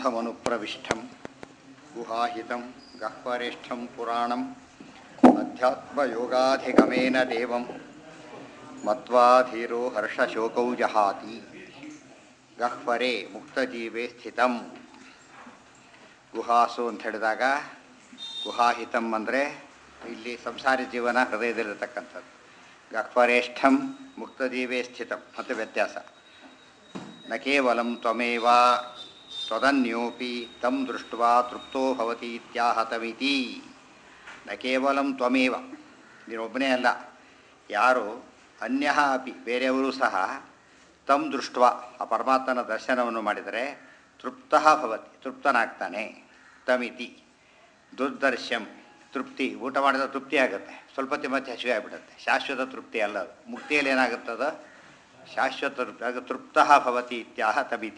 ಗೂಢಮನುಪ್ರವಿಷ್ಟಂ ಗುಹಾಹಿತಂ ಗಹ್ವರೇಷ್ಠಂ ಪುರಾಣಂ ಅಧ್ಯಾತ್ಮಯೋಗಾಧಿಗಮೇನ ದೇವಂ ಮತ್ವಾಧೀರೋ ಹರ್ಷಶೋಕೌ ಜಹಾತಿ ಗಹ್ವರೆ ಮುಕ್ತಜೀವೇ ಸ್ಥಿತಂ ಗುಹಾಸು ಅಂತ ಹೇಳಿದಾಗ ಗುಹಾಹಿತಂ ಅಂದರೆ ಇಲ್ಲಿ ಸಂಸಾರಿ ಜೀವನ ಹೃದಯದಲ್ಲಿರತಕ್ಕಂಥದ್ದು ಗಹ್ವರೇಷ್ಠಂ ಮುಕ್ತಜೀವೇ ಸ್ಥಿತಂ ಮತ್ತು ವ್ಯತ್ಯಾಸ ನ ಕೇವಲಂ ತ್ವಮೇವ ತ್ವದನ್ಯೋಪಿ ತಂ ದೃಷ್ಟ್ವಾ ತೃಪ್ತೋ ಭವತಿ ಇತ್ಯಾಹತಮಿತಿ ನ ಕೇವಲಂ ತ್ವಮೇವ ನೀನೊಬ್ಬನೇ ಅಲ್ಲ ಯಾರು ಅನ್ಯ ಅಪಿ ಬೇರೆಯವರು ಸಹ ತಂ ದೃಷ್ಟ ಆ ಪರಮಾತ್ಮನ ದರ್ಶನವನ್ನು ಮಾಡಿದರೆ ತೃಪ್ತ ಭವತಿ ತೃಪ್ತನಾಗ್ತಾನೆ ತಮಿತಿ ದುರ್ದರ್ಶಂ ತೃಪ್ತಿ ಊಟ ಮಾಡಿದ ತೃಪ್ತಿ ಆಗುತ್ತೆ ಸ್ವಲ್ಪ ಹೊತ್ತಿಗೆ ಮತ್ತೆ ಹಸಿವೆ ಆಗಿಬಿಡುತ್ತೆ ಶಾಶ್ವತ ತೃಪ್ತಿ ಅಲ್ಲ ಅದು ಮುಕ್ತಿಯಲ್ಲಿ ಏನಾಗುತ್ತದ ಶಾಶ್ವತ ತೃಪ್ತಿ ಆಗ ತೃಪ್ತ ಭವತಿ ಇತ್ಯಾಹ ತಮಿತಿ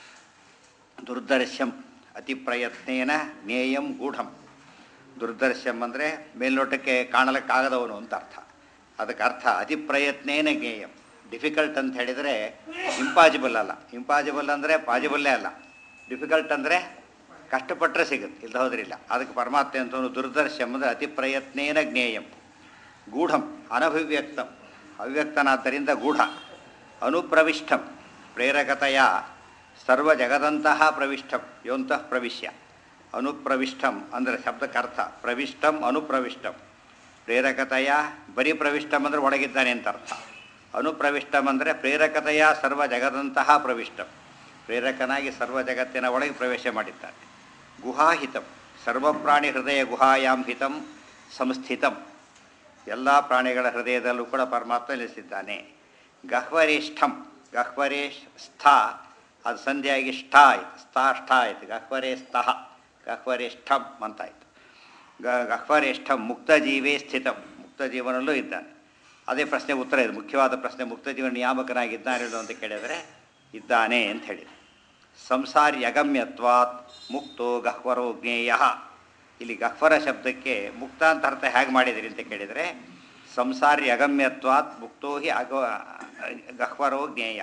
ದುರ್ದರ್ಶಂ ಅತಿ ಪ್ರಯತ್ನೇನ ಜ್ಞೇಯಂ ಗೂಢಂ ದುರ್ದರ್ಶಂ ಅಂದರೆ ಮೇಲ್ನೋಟಕ್ಕೆ ಕಾಣಲಿಕ್ಕಾಗದವನು ಅಂತ ಅರ್ಥ ಅದಕ್ಕೆ ಅರ್ಥ ಅತಿ ಪ್ರಯತ್ನೇನ ಜ್ಞೇಯಂ ಡಿಫಿಕಲ್ಟ್ ಅಂತ ಹೇಳಿದರೆ ಇಂಪಾಸಿಬಲ್ ಅಲ್ಲ ಇಂಪಾಸಿಬಲ್ ಅಂದರೆ ಪಾಸಿಬಲ್ಲೇ ಅಲ್ಲ ಡಿಫಿಕಲ್ಟ್ ಅಂದರೆ ಕಷ್ಟಪಟ್ಟರೆ ಸಿಗುತ್ತೆ ಇಲ್ಲದ ಹೋದ್ರಿಲ್ಲ ಅದಕ್ಕೆ ಪರಮಾತ್ಮ ಅಂತ ದುರ್ದರ್ಶಂ ಅಂದರೆ ಅತಿ ಪ್ರಯತ್ನೇನ ಜ್ಞೇಯಂ ಗೂಢಂ ಅನಭಿವ್ಯಕ್ತಂ ಅವ್ಯಕ್ತನಾದ್ದರಿಂದ ಗೂಢ ಅನುಪ್ರವಿಷ್ಟಂ ಪ್ರೇರಕತೆಯ ಸರ್ವ ಜಗದಂತಹ ಪ್ರವಿಷ್ಟಂ ಯೋಂತಃ ಪ್ರವಿಶ್ಯ ಅನುಪ್ರವಿಷ್ಟಂ ಅಂದರೆ ಶಬ್ದಕ್ಕರ್ಥ ಪ್ರವಿಷ್ಟಂ ಅನುಪ್ರವಿಷ್ಟಂ ಪ್ರೇರಕತೆಯ ಬರೀ ಪ್ರವಿಷ್ಟಂ ಅಂದರೆ ಒಳಗಿದ್ದಾನೆ ಅಂತ ಅರ್ಥ ಅನುಪ್ರವಿಷ್ಟಂ ಅಂದರೆ ಪ್ರೇರಕತೆಯ ಸರ್ವ ಜಗದಂತಹ ಪ್ರವಿಷ್ಟಂ ಪ್ರೇರಕನಾಗಿ ಸರ್ವ ಜಗತ್ತಿನ ಒಳಗೆ ಪ್ರವೇಶ ಮಾಡಿದ್ದಾನೆ ಗುಹಾಹಿತಂ ಸರ್ವಪ್ರಾಣಿ ಹೃದಯ ಗುಹಾಯಾಂ ಹಿತಂ ಸಂಸ್ಥಿತಂ ಎಲ್ಲ ಪ್ರಾಣಿಗಳ ಹೃದಯದಲ್ಲೂ ಕೂಡ ಪರಮಾತ್ಮ ನೆಲೆಸಿದ್ದಾನೆ ಗಹ್ವರೇಷ್ಠಂ ಗಹ್ವರೇಶ್ ಸ್ಥ ಅದು ಸಂಧಿಯಾಗಿ ಷ್ಠ ಆಯಿತು ಸ್ಥಾ ಷ್ಠ ಆಯಿತು ಗಹ್ವರೇ ಸ್ತಃ ಗಹ್ವರೇಷ್ಠಂ ಅಂತಾಯಿತು ಗ ಗಹ್ವರೇಷ್ಠಂ ಮುಕ್ತ ಜೀವೇ ಸ್ಥಿತಂ ಮುಕ್ತ ಜೀವನಲ್ಲೂ ಇದ್ದಾನೆ ಅದೇ ಪ್ರಶ್ನೆ ಉತ್ತರ ಇದೆ ಮುಖ್ಯವಾದ ಪ್ರಶ್ನೆ ಮುಕ್ತ ಜೀವನ ನಿಯಾಮಕನಾಗಿದ್ದಾನೆ ಅಂತ ಕೇಳಿದರೆ ಇದ್ದಾನೆ ಅಂತ ಹೇಳಿದೆ ಸಂಸಾರಿ ಅಗಮ್ಯತ್ವಾತ್ ಮುಕ್ತೋ ಗಹ್ವರೋ ಜ್ಞೇಯ ಇಲ್ಲಿ ಗಹ್ವರ ಶಬ್ದಕ್ಕೆ ಮುಕ್ತ ಅಂತ ಅರ್ಥ ಹೇಗೆ ಮಾಡಿದಿರಿ ಅಂತ ಕೇಳಿದರೆ ಸಂಸಾರಿ ಅಗಮ್ಯತ್ವಾತ್ ಮುಕ್ತೋ ಹಿ ಅಗ ಗಹ್ವರೋ ಜ್ಞೇಯ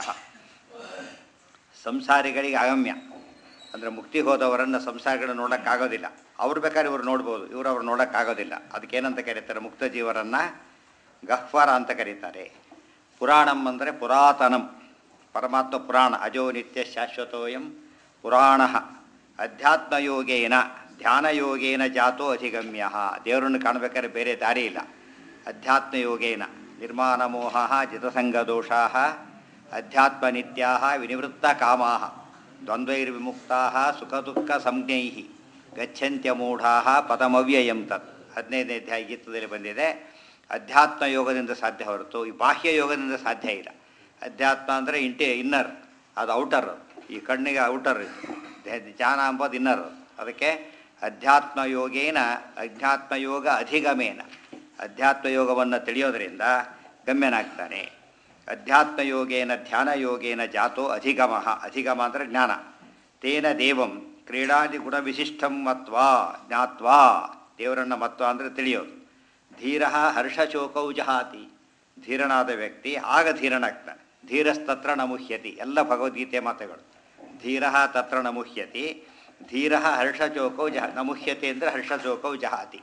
ಸಂಸಾರಿಗಳಿಗೆ ಅಗಮ್ಯ ಅಂದರೆ ಮುಕ್ತಿ ಹೋದವರನ್ನು ಸಂಸಾರಿಗಳನ್ನ ನೋಡೋಕ್ಕಾಗೋದಿಲ್ಲ ಅವ್ರು ಬೇಕಾದ್ರೆ ಇವ್ರು ನೋಡ್ಬೋದು ಇವರು ಅವ್ರು ನೋಡೋಕ್ಕಾಗೋದಿಲ್ಲ ಅದಕ್ಕೇನಂತ ಕರೀತಾರೆ ಮುಕ್ತ ಜೀವರನ್ನು ಗಹ್ವರ ಅಂತ ಕರೀತಾರೆ ಪುರಾಣಂ ಅಂದರೆ ಪುರಾತನಂ ಪರಮಾತ್ಮ ಪುರಾಣ ಅಜೋ ನಿತ್ಯ ಶಾಶ್ವತೋಯಂ ಪುರಾಣ ಅಧ್ಯಾತ್ಮಯೋಗೇನ ಧ್ಯಾನಯೋಗೇನ ಜಾತೋ ಅಧಿಗಮ್ಯ ದೇವರನ್ನು ಕಾಣಬೇಕಾದ್ರೆ ಬೇರೆ ದಾರಿ ಇಲ್ಲ ಅಧ್ಯಾತ್ಮಯೋಗೇನ ನಿರ್ಮಾಣ ಮೋಹ ಜಿತಸಂಗದೋಷಾ ಅಧ್ಯಾತ್ಮ ನಿತ್ಯಾ ವಿನಿವೃತ್ತ ಕಾಮಾ ದ್ವಂದ್ವೈರ್ವಿಮುಕ್ತಾ ಸುಖ ದುಃಖ ಸಂಜ್ಞೈ ಗಚ್ಚಂತ್ಯಮೂಢಾ ಪದಮವ್ಯಯಂ ತತ್ ಹದಿನೈದನೇ ಅಧ್ಯಾಯ ಗೀತದಲ್ಲಿ ಬಂದಿದೆ ಅಧ್ಯಾತ್ಮ ಯೋಗದಿಂದ ಸಾಧ್ಯ ಹೊರತು ಈ ಬಾಹ್ಯ ಯೋಗದಿಂದ ಸಾಧ್ಯ ಇಲ್ಲ ಅಧ್ಯಾತ್ಮ ಅಂದರೆ ಇಂಟೆ ಇನ್ನರ್ ಅದು ಔಟರ್ ಈ ಕಣ್ಣಿಗೆ ಔಟರ್ ಇದು ಜ್ಞಾನ ಅಂಬೋದು ಇನ್ನರ್ ಅದಕ್ಕೆ ಅಧ್ಯಾತ್ಮ ಯೋಗೇನ ಅಧ್ಯಾತ್ಮ ಯೋಗ ಅಧಿಗಮೇನ ಅಧ್ಯಾತ್ಮ ಯೋಗವನ್ನು ತಿಳಿಯೋದರಿಂದ ಗಮ್ಯನಾಗ್ತಾನೆ ಅಧ್ಯಾತ್ಮ ಯೋಗೇನ ಧ್ಯಾನ ಯೋಗೇನ ಜಾತೋ ಅಧಿಗಮ ಅಧಿಗಮ ಅಂದರೆ ಜ್ಞಾನ ತೇನ ದೇವಂ ಕ್ರೀಡಾದಿ ಗುಣ ವಿಶಿಷ್ಟಂ ಮತ್ವಾ ಜ್ಞಾತ್ವಾ ದೇವರನ್ನು ಮತ್ವ ಅಂದರೆ ತಿಳಿಯೋದು ಧೀರ ಹರ್ಷಶೋಕೌ ಜಹಾತಿ ಧೀರನಾದ ವ್ಯಕ್ತಿ ಆಗ ಧೀರನಾಗ್ತಾನೆ ಧೀರಸ್ತತ್ರ ನಮುಹ್ಯತಿ ಎಲ್ಲ ಭಗವದ್ಗೀತೆ ಮಾತುಗಳು ಧೀರ ತತ್ರ ನಮುಹ್ಯತಿ ಧೀರ ಹರ್ಷಚೋಕೌ ಜಹ ನಮುಹ್ಯತೆ ಅಂದರೆ ಹರ್ಷಚೋಕೌ ಜಹಾತಿ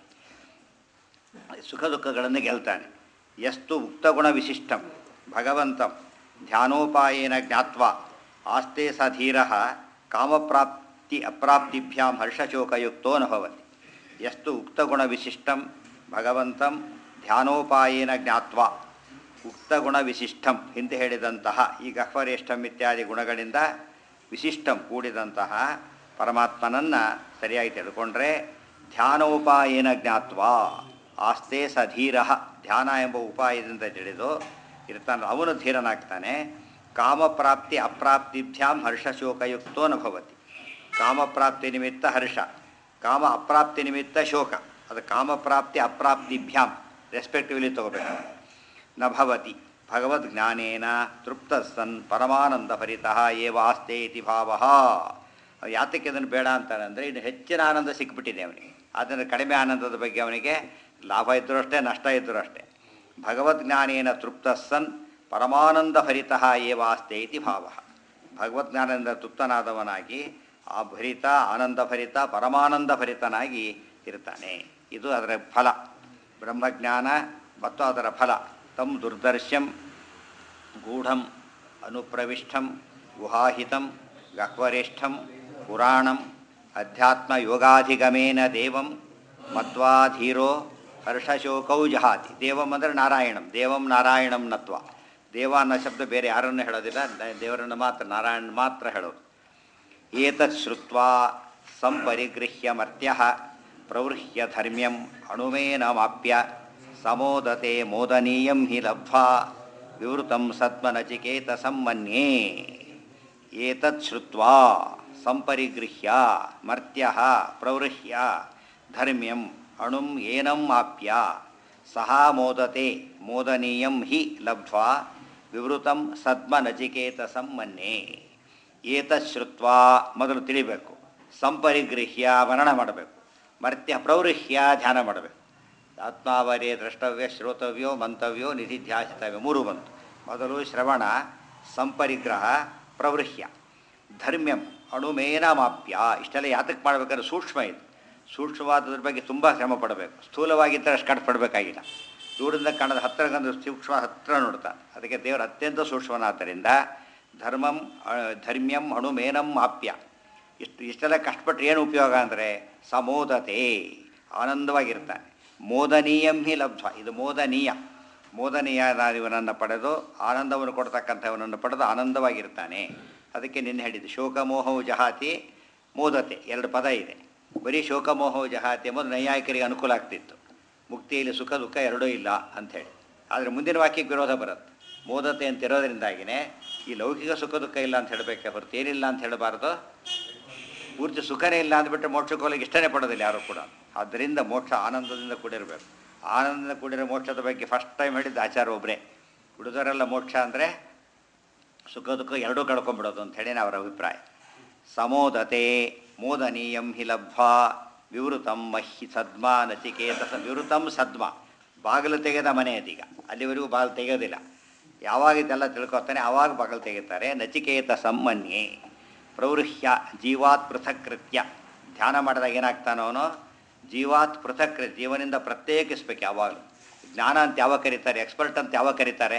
ಸುಖ ದುಃಖಗಳನ್ನು ಗೆಲ್ತಾನೆ ಎಷ್ಟು ಉಕ್ತಗುಣ ವಿಶಿಷ್ಟಂ ಭಗವಂತಂ ಧ್ಯಾನೋಪಾಯೇನ ಜ್ಞಾತ್ವ ಆಸ್ತೆ ಸ ಧೀರ ಕಾಮಪ್ರಾಪ್ತಿ ಅಪ್ರಾಪ್ತಿಭ್ಯಾಂ ಹರ್ಷಶೋಕಯುಕ್ತೋ ನ ಭವತಿ ಎಷ್ಟು ಉಕ್ತಗುಣ ವಿಶಿಷ್ಟಂ ಭಗವಂತಂ ಧ್ಯಾನೋಪಾಯೇನ ಜ್ಞಾತ್ವ ಉಕ್ತಗುಣ ವಿಶಿಷ್ಟಂ ಹಿಂದೆ ಹೇಳಿದಂತಹ ಈ ಗಹ್ವರೇಷ್ಠಂ ಇತ್ಯಾದಿ ಗುಣಗಳಿಂದ ವಿಶಿಷ್ಟಂ ಕೂಡಿದಂತಹ ಪರಮಾತ್ಮನನ್ನು ಸರಿಯಾಗಿ ತಿಳ್ಕೊಂಡ್ರೆ ಧ್ಯಾನೋಪಾಯೇನ ಜ್ಞಾತ್ವ ಆಸ್ತೆ ಸ ಧೀರ ಧ್ಯಾನ ಎಂಬ ಉಪಾಯದಿಂದ ತಿಳಿದು ಇರ್ತಾನೆ ಅವನು ಧೀರನಾಗ್ತಾನೆ ಕಾಮಪ್ರಾಪ್ತಿ ಅಪ್ರಾಪ್ತಿಭ್ಯಾಂ ಹರ್ಷಶೋಕಯುಕ್ತೋ ನ ಭವತಿ ಕಾಮಪ್ರಾಪ್ತಿ ನಿಮಿತ್ತ ಹರ್ಷ ಕಾಮ ಅಪ್ರಾಪ್ತಿ ನಿಮಿತ್ತ ಶೋಕ ಅದು ಕಾಮಪ್ರಾಪ್ತಿ ಅಪ್ರಾಪ್ತಿಭ್ಯಾಂ ರೆಸ್ಪೆಕ್ಟಿವ್ಲಿ ತಗೋಬೇಕು ನ ಭವತಿ ಭಗವದ್ ಜ್ಞಾನೇನ ತೃಪ್ತ ಸನ್ ಪರಮಾನಂದ ಭರಿತಃ ಏವ ಆಸ್ತೆ ಇತಿ ಭಾವ ಯಾತಕ್ಕೆ ಅದನ್ನು ಬೇಡ ಅಂತಾನೆ ಅಂದರೆ ಇನ್ನು ಹೆಚ್ಚಿನ ಆನಂದ ಸಿಕ್ಬಿಟ್ಟಿದೆ ಅವನಿಗೆ ಅದನ್ನು ಕಡಿಮೆ ಆನಂದದ ಬಗ್ಗೆ ಅವನಿಗೆ ಲಾಭ ಇದ್ದರೂ ಅಷ್ಟೇ ನಷ್ಟ ಇದ್ದರೂ ಅಷ್ಟೇ ಭಗವದ್ಜ್ಞಾನೇನ ತೃಪ್ತ ಸನ್ ಪರಮಾನಂದ ಭರಿತಃ ಏವ ಆಸ್ತೆ ಇತಿ ಭಾವ ಭಗವದ್ಜ್ಞಾನದಿಂದ ತೃಪ್ತನಾದವನಾಗಿ ಆ ಭರಿತ ಆನಂದಭರಿತ ಪರಮಾನಂದಭರಿತನಾಗಿ ಇರ್ತಾನೆ ಇದು ಅದರ ಫಲ ಬ್ರಹ್ಮಜ್ಞಾನ ಮತ್ತು ಅದರ ಫಲ ತಂ ದುರ್ದರ್ಶ್ಯಂ ಗೂಢಂ ಅನುಪ್ರವಿಷ್ಟಂ ಗುಹಾಹಿತಂ ಗಹ್ವರೇಷ್ಠಂ ಪುರಾಣಂ ಅಧ್ಯಾತ್ಮ ಯೋಗಾಧಿಗಮೇನ ದೇವಂ ಮತ್ವಾಧೀರೋ ಹರ್ಷಶೋಕೌ ಜಹಾತಿ ದೇವಂ ಅಂದರೆ ನಾರಾಯಣಂ ದೇವಂ ನಾರಾಯಣಂ ನತ್ವ ದೇವ ಅನ್ನೋ ಶಬ್ದ ಬೇರೆ ಯಾರನ್ನು ಹೇಳೋದಿಲ್ಲ ದ- ದೇವರನ್ನು ಮಾತ್ರ ನಾರಾಯಣ ಮಾತ್ರ ಹೇಳೋದು ಏತತ್ ಶ್ರುತ್ವಾ ಸಂಪರಿಗೃಹ್ಯ ಮರ್ತ್ಯ ಪ್ರವೃಹ್ಯ ಧರ್ಮ್ಯಂ ಅಣುಮೇನಮಾಪ್ಯ ಸಮೋದತೆ ಮೋದನೀಯಂ ಹಿ ಲಬ್ಧ್ವಾ ವಿವೃತಂ ಸದ್ಮನಚಿಕೇತ ಸಮ್ಮನ್ಯೇ ಏತತ್ ಶ್ರುತ್ವಾ ಸಂಪರಿಗೃಹ್ಯ ಮರ್ತ್ಯ ಪ್ರವೃಹ್ಯ ಧರ್ಮ್ಯಂ ಅಣುಂ ಏನಂ ಆಪ್ಯ ಸಹ ಮೋದತೆ ಮೋದನೀಯಂ ಹಿ ಲಬ್ಧ್ವಾ ವಿವೃತಂ ಸದ್ಮ ನಚಿಕೇತ ಸಮ್ಮನ್ಯೇ ಏತತ್ ಶ್ರುತ್ವಾ ಮೊದಲು ತಿಳಿಬೇಕು ಸಂಪರಿಗೃಹ್ಯ ಮರಣ ಮಾಡಬೇಕು ಮರ್ತ್ಯ ಪ್ರವೃಹ್ಯ ಧ್ಯಾನ ಮಾಡಬೇಕು ಆತ್ಮಾವರೇ ದ್ರಷ್ಟವ್ಯ ಶ್ರೋತವ್ಯೋ ಮಂತವ್ಯೋ ನಿಧಿಧ್ಯಾಸಿತವ್ಯ ಮೂರು ಬಂತು ಮೊದಲು ಶ್ರವಣ ಸಂಪರಿಗ್ರಹ ಪ್ರವೃಹ್ಯ ಧರ್ಮ್ಯಂ ಅಣುಮೇನ ಮಾಪ್ಯ ಇಷ್ಟೆಲ್ಲ ಯಾತಕ್ಕೆ ಮಾಡಬೇಕಾದ್ರೆ ಸೂಕ್ಷ್ಮ ಇದು ಸೂಕ್ಷ್ಮವಾದದ್ರ ಬಗ್ಗೆ ತುಂಬ ಶ್ರಮ ಪಡಬೇಕು ಸ್ಥೂಲವಾಗಿದ್ದರೆ ಅಷ್ಟು ಕಷ್ಟಪಡಬೇಕಾಗಿಲ್ಲ ದೂರದಿಂದ ಕಾಣದ ಹತ್ತಿರ ಬಂದು ಸೂಕ್ಷ್ಮ ಹತ್ತಿರ ನೋಡ್ತಾನೆ ಅದಕ್ಕೆ ದೇವರು ಅತ್ಯಂತ ಸೂಕ್ಷ್ಮನಾದ್ದರಿಂದ ಧರ್ಮಂ ಅ, ಧರ್ಮ್ಯಂ ಅಣುಮೇನಂ ಆಪ್ಯ ಇಷ್ಟು ಇಷ್ಟೆಲ್ಲ ಕಷ್ಟಪಟ್ಟರೆ ಏನು ಉಪಯೋಗ ಅಂದರೆ ಸಮೋದತೆ ಆನಂದವಾಗಿರ್ತಾನೆ ಮೋದನೀಯಂ ಹಿ ಲಬ್ಧ್ವ ಇದು ಮೋದನೀಯ ಮೋದನೀಯ ಇವನನ್ನು ಪಡೆದು ಆನಂದವನ್ನು ಕೊಡ್ತಕ್ಕಂಥವನನ್ನು ಪಡೆದು ಆನಂದವಾಗಿರ್ತಾನೆ ಅದಕ್ಕೆ ನಿನ್ನೆ ಹೇಳಿದ್ದು ಶೋಕಮೋಹವು ಜಹಾತಿ ಮೋದತೆ ಎರಡು ಪದ ಇದೆ ಬರೀ ಶೋಕಮೋಹವು ಜಹಾತಿ ಎಂಬುದು ನೈಯಾಯಿಕರಿಗೆ ಅನುಕೂಲ ಆಗ್ತಿತ್ತು ಮುಕ್ತಿಯಲ್ಲಿ ಸುಖ ದುಃಖ ಎರಡೂ ಇಲ್ಲ ಅಂಥೇಳಿ ಆದರೆ ಮುಂದಿನ ವಾಕ್ಯಕ್ಕೆ ವಿರೋಧ ಬರುತ್ತೆ ಮೋದತೆ ಅಂತ ಇರೋದ್ರಿಂದಾಗಿಯೇ ಈ ಲೌಕಿಕ ಸುಖ ದುಃಖ ಇಲ್ಲ ಅಂತ ಹೇಳಬೇಕೆ ಹೊರತು ಏನಿಲ್ಲ ಅಂತ ಹೇಳಬಾರ್ದು ಪೂರ್ತಿ ಸುಖನೇ ಇಲ್ಲ ಅಂದ್ಬಿಟ್ರೆ ಮೋಕ್ಷಕ್ಕೆ ಹೋಗಲಿಕ್ಕೆ ಇಷ್ಟನೇ ಪಡೋದಿಲ್ಲ ಯಾರು ಕೂಡ ಆದ್ದರಿಂದ ಮೋಕ್ಷ ಆನಂದದಿಂದ ಕೂಡಿರಬೇಕು ಆನಂದದಿಂದ ಕೂಡಿರೋ ಮೋಕ್ಷದ ಬಗ್ಗೆ ಫಸ್ಟ್ ಟೈಮ್ ಹೇಳಿದ್ದು ಆಚಾರ ಒಬ್ಬರೇ ಹುಡುಗರೆಲ್ಲ ಮೋಕ್ಷ ಅಂದರೆ ಸುಖ ದುಃಖ ಎರಡೂ ಕಳ್ಕೊಂಬಿಡೋದು ಅಂತ ಹೇಳಿ ಅವರ ಅಭಿಪ್ರಾಯ ಸಮೋದತೆ ಮೋದನೀಯಂ ಹಿ ಲಬ್ಧ್ವಾ ವಿವೃತಂ ಮಹಿ ಸದ್ಮ ನಚಿಕೇತ ಸ ವಿವೃತಂ ಸದ್ಮ ಬಾಗಿಲು ತೆಗೆದ ಮನೆ ಅದೀಗ ಅಲ್ಲಿವರೆಗೂ ಬಾಗಿಲು ತೆಗೆಯೋದಿಲ್ಲ ಯಾವಾಗ ಇದೆಲ್ಲ ತಿಳ್ಕೊತಾನೆ ಆವಾಗ ಬಾಗಿಲು ತೆಗಿತಾರೆ ನಚಿಕೇತ ಸಮ್ಮನ್ಯೇ ಪ್ರವೃಹ್ಯ ಜೀವಾತ್ ಪೃಥಕ್ಕೃತ್ಯ ಧ್ಯಾನ ಮಾಡಿದಾಗ ಏನಾಗ್ತಾನೋ ಅವನು ಜೀವಾತ್ ಪೃಥಕ್ ಜೀವನಿಂದ ಪ್ರತ್ಯೇಕಿಸ್ಬೇಕು ಯಾವಾಗಲೂ ಜ್ಞಾನ ಅಂತ ಯಾವಾಗ ಕರೀತಾರೆ ಎಕ್ಸ್ಪರ್ಟ್ ಅಂತ ಯಾವಾಗ ಕರೀತಾರೆ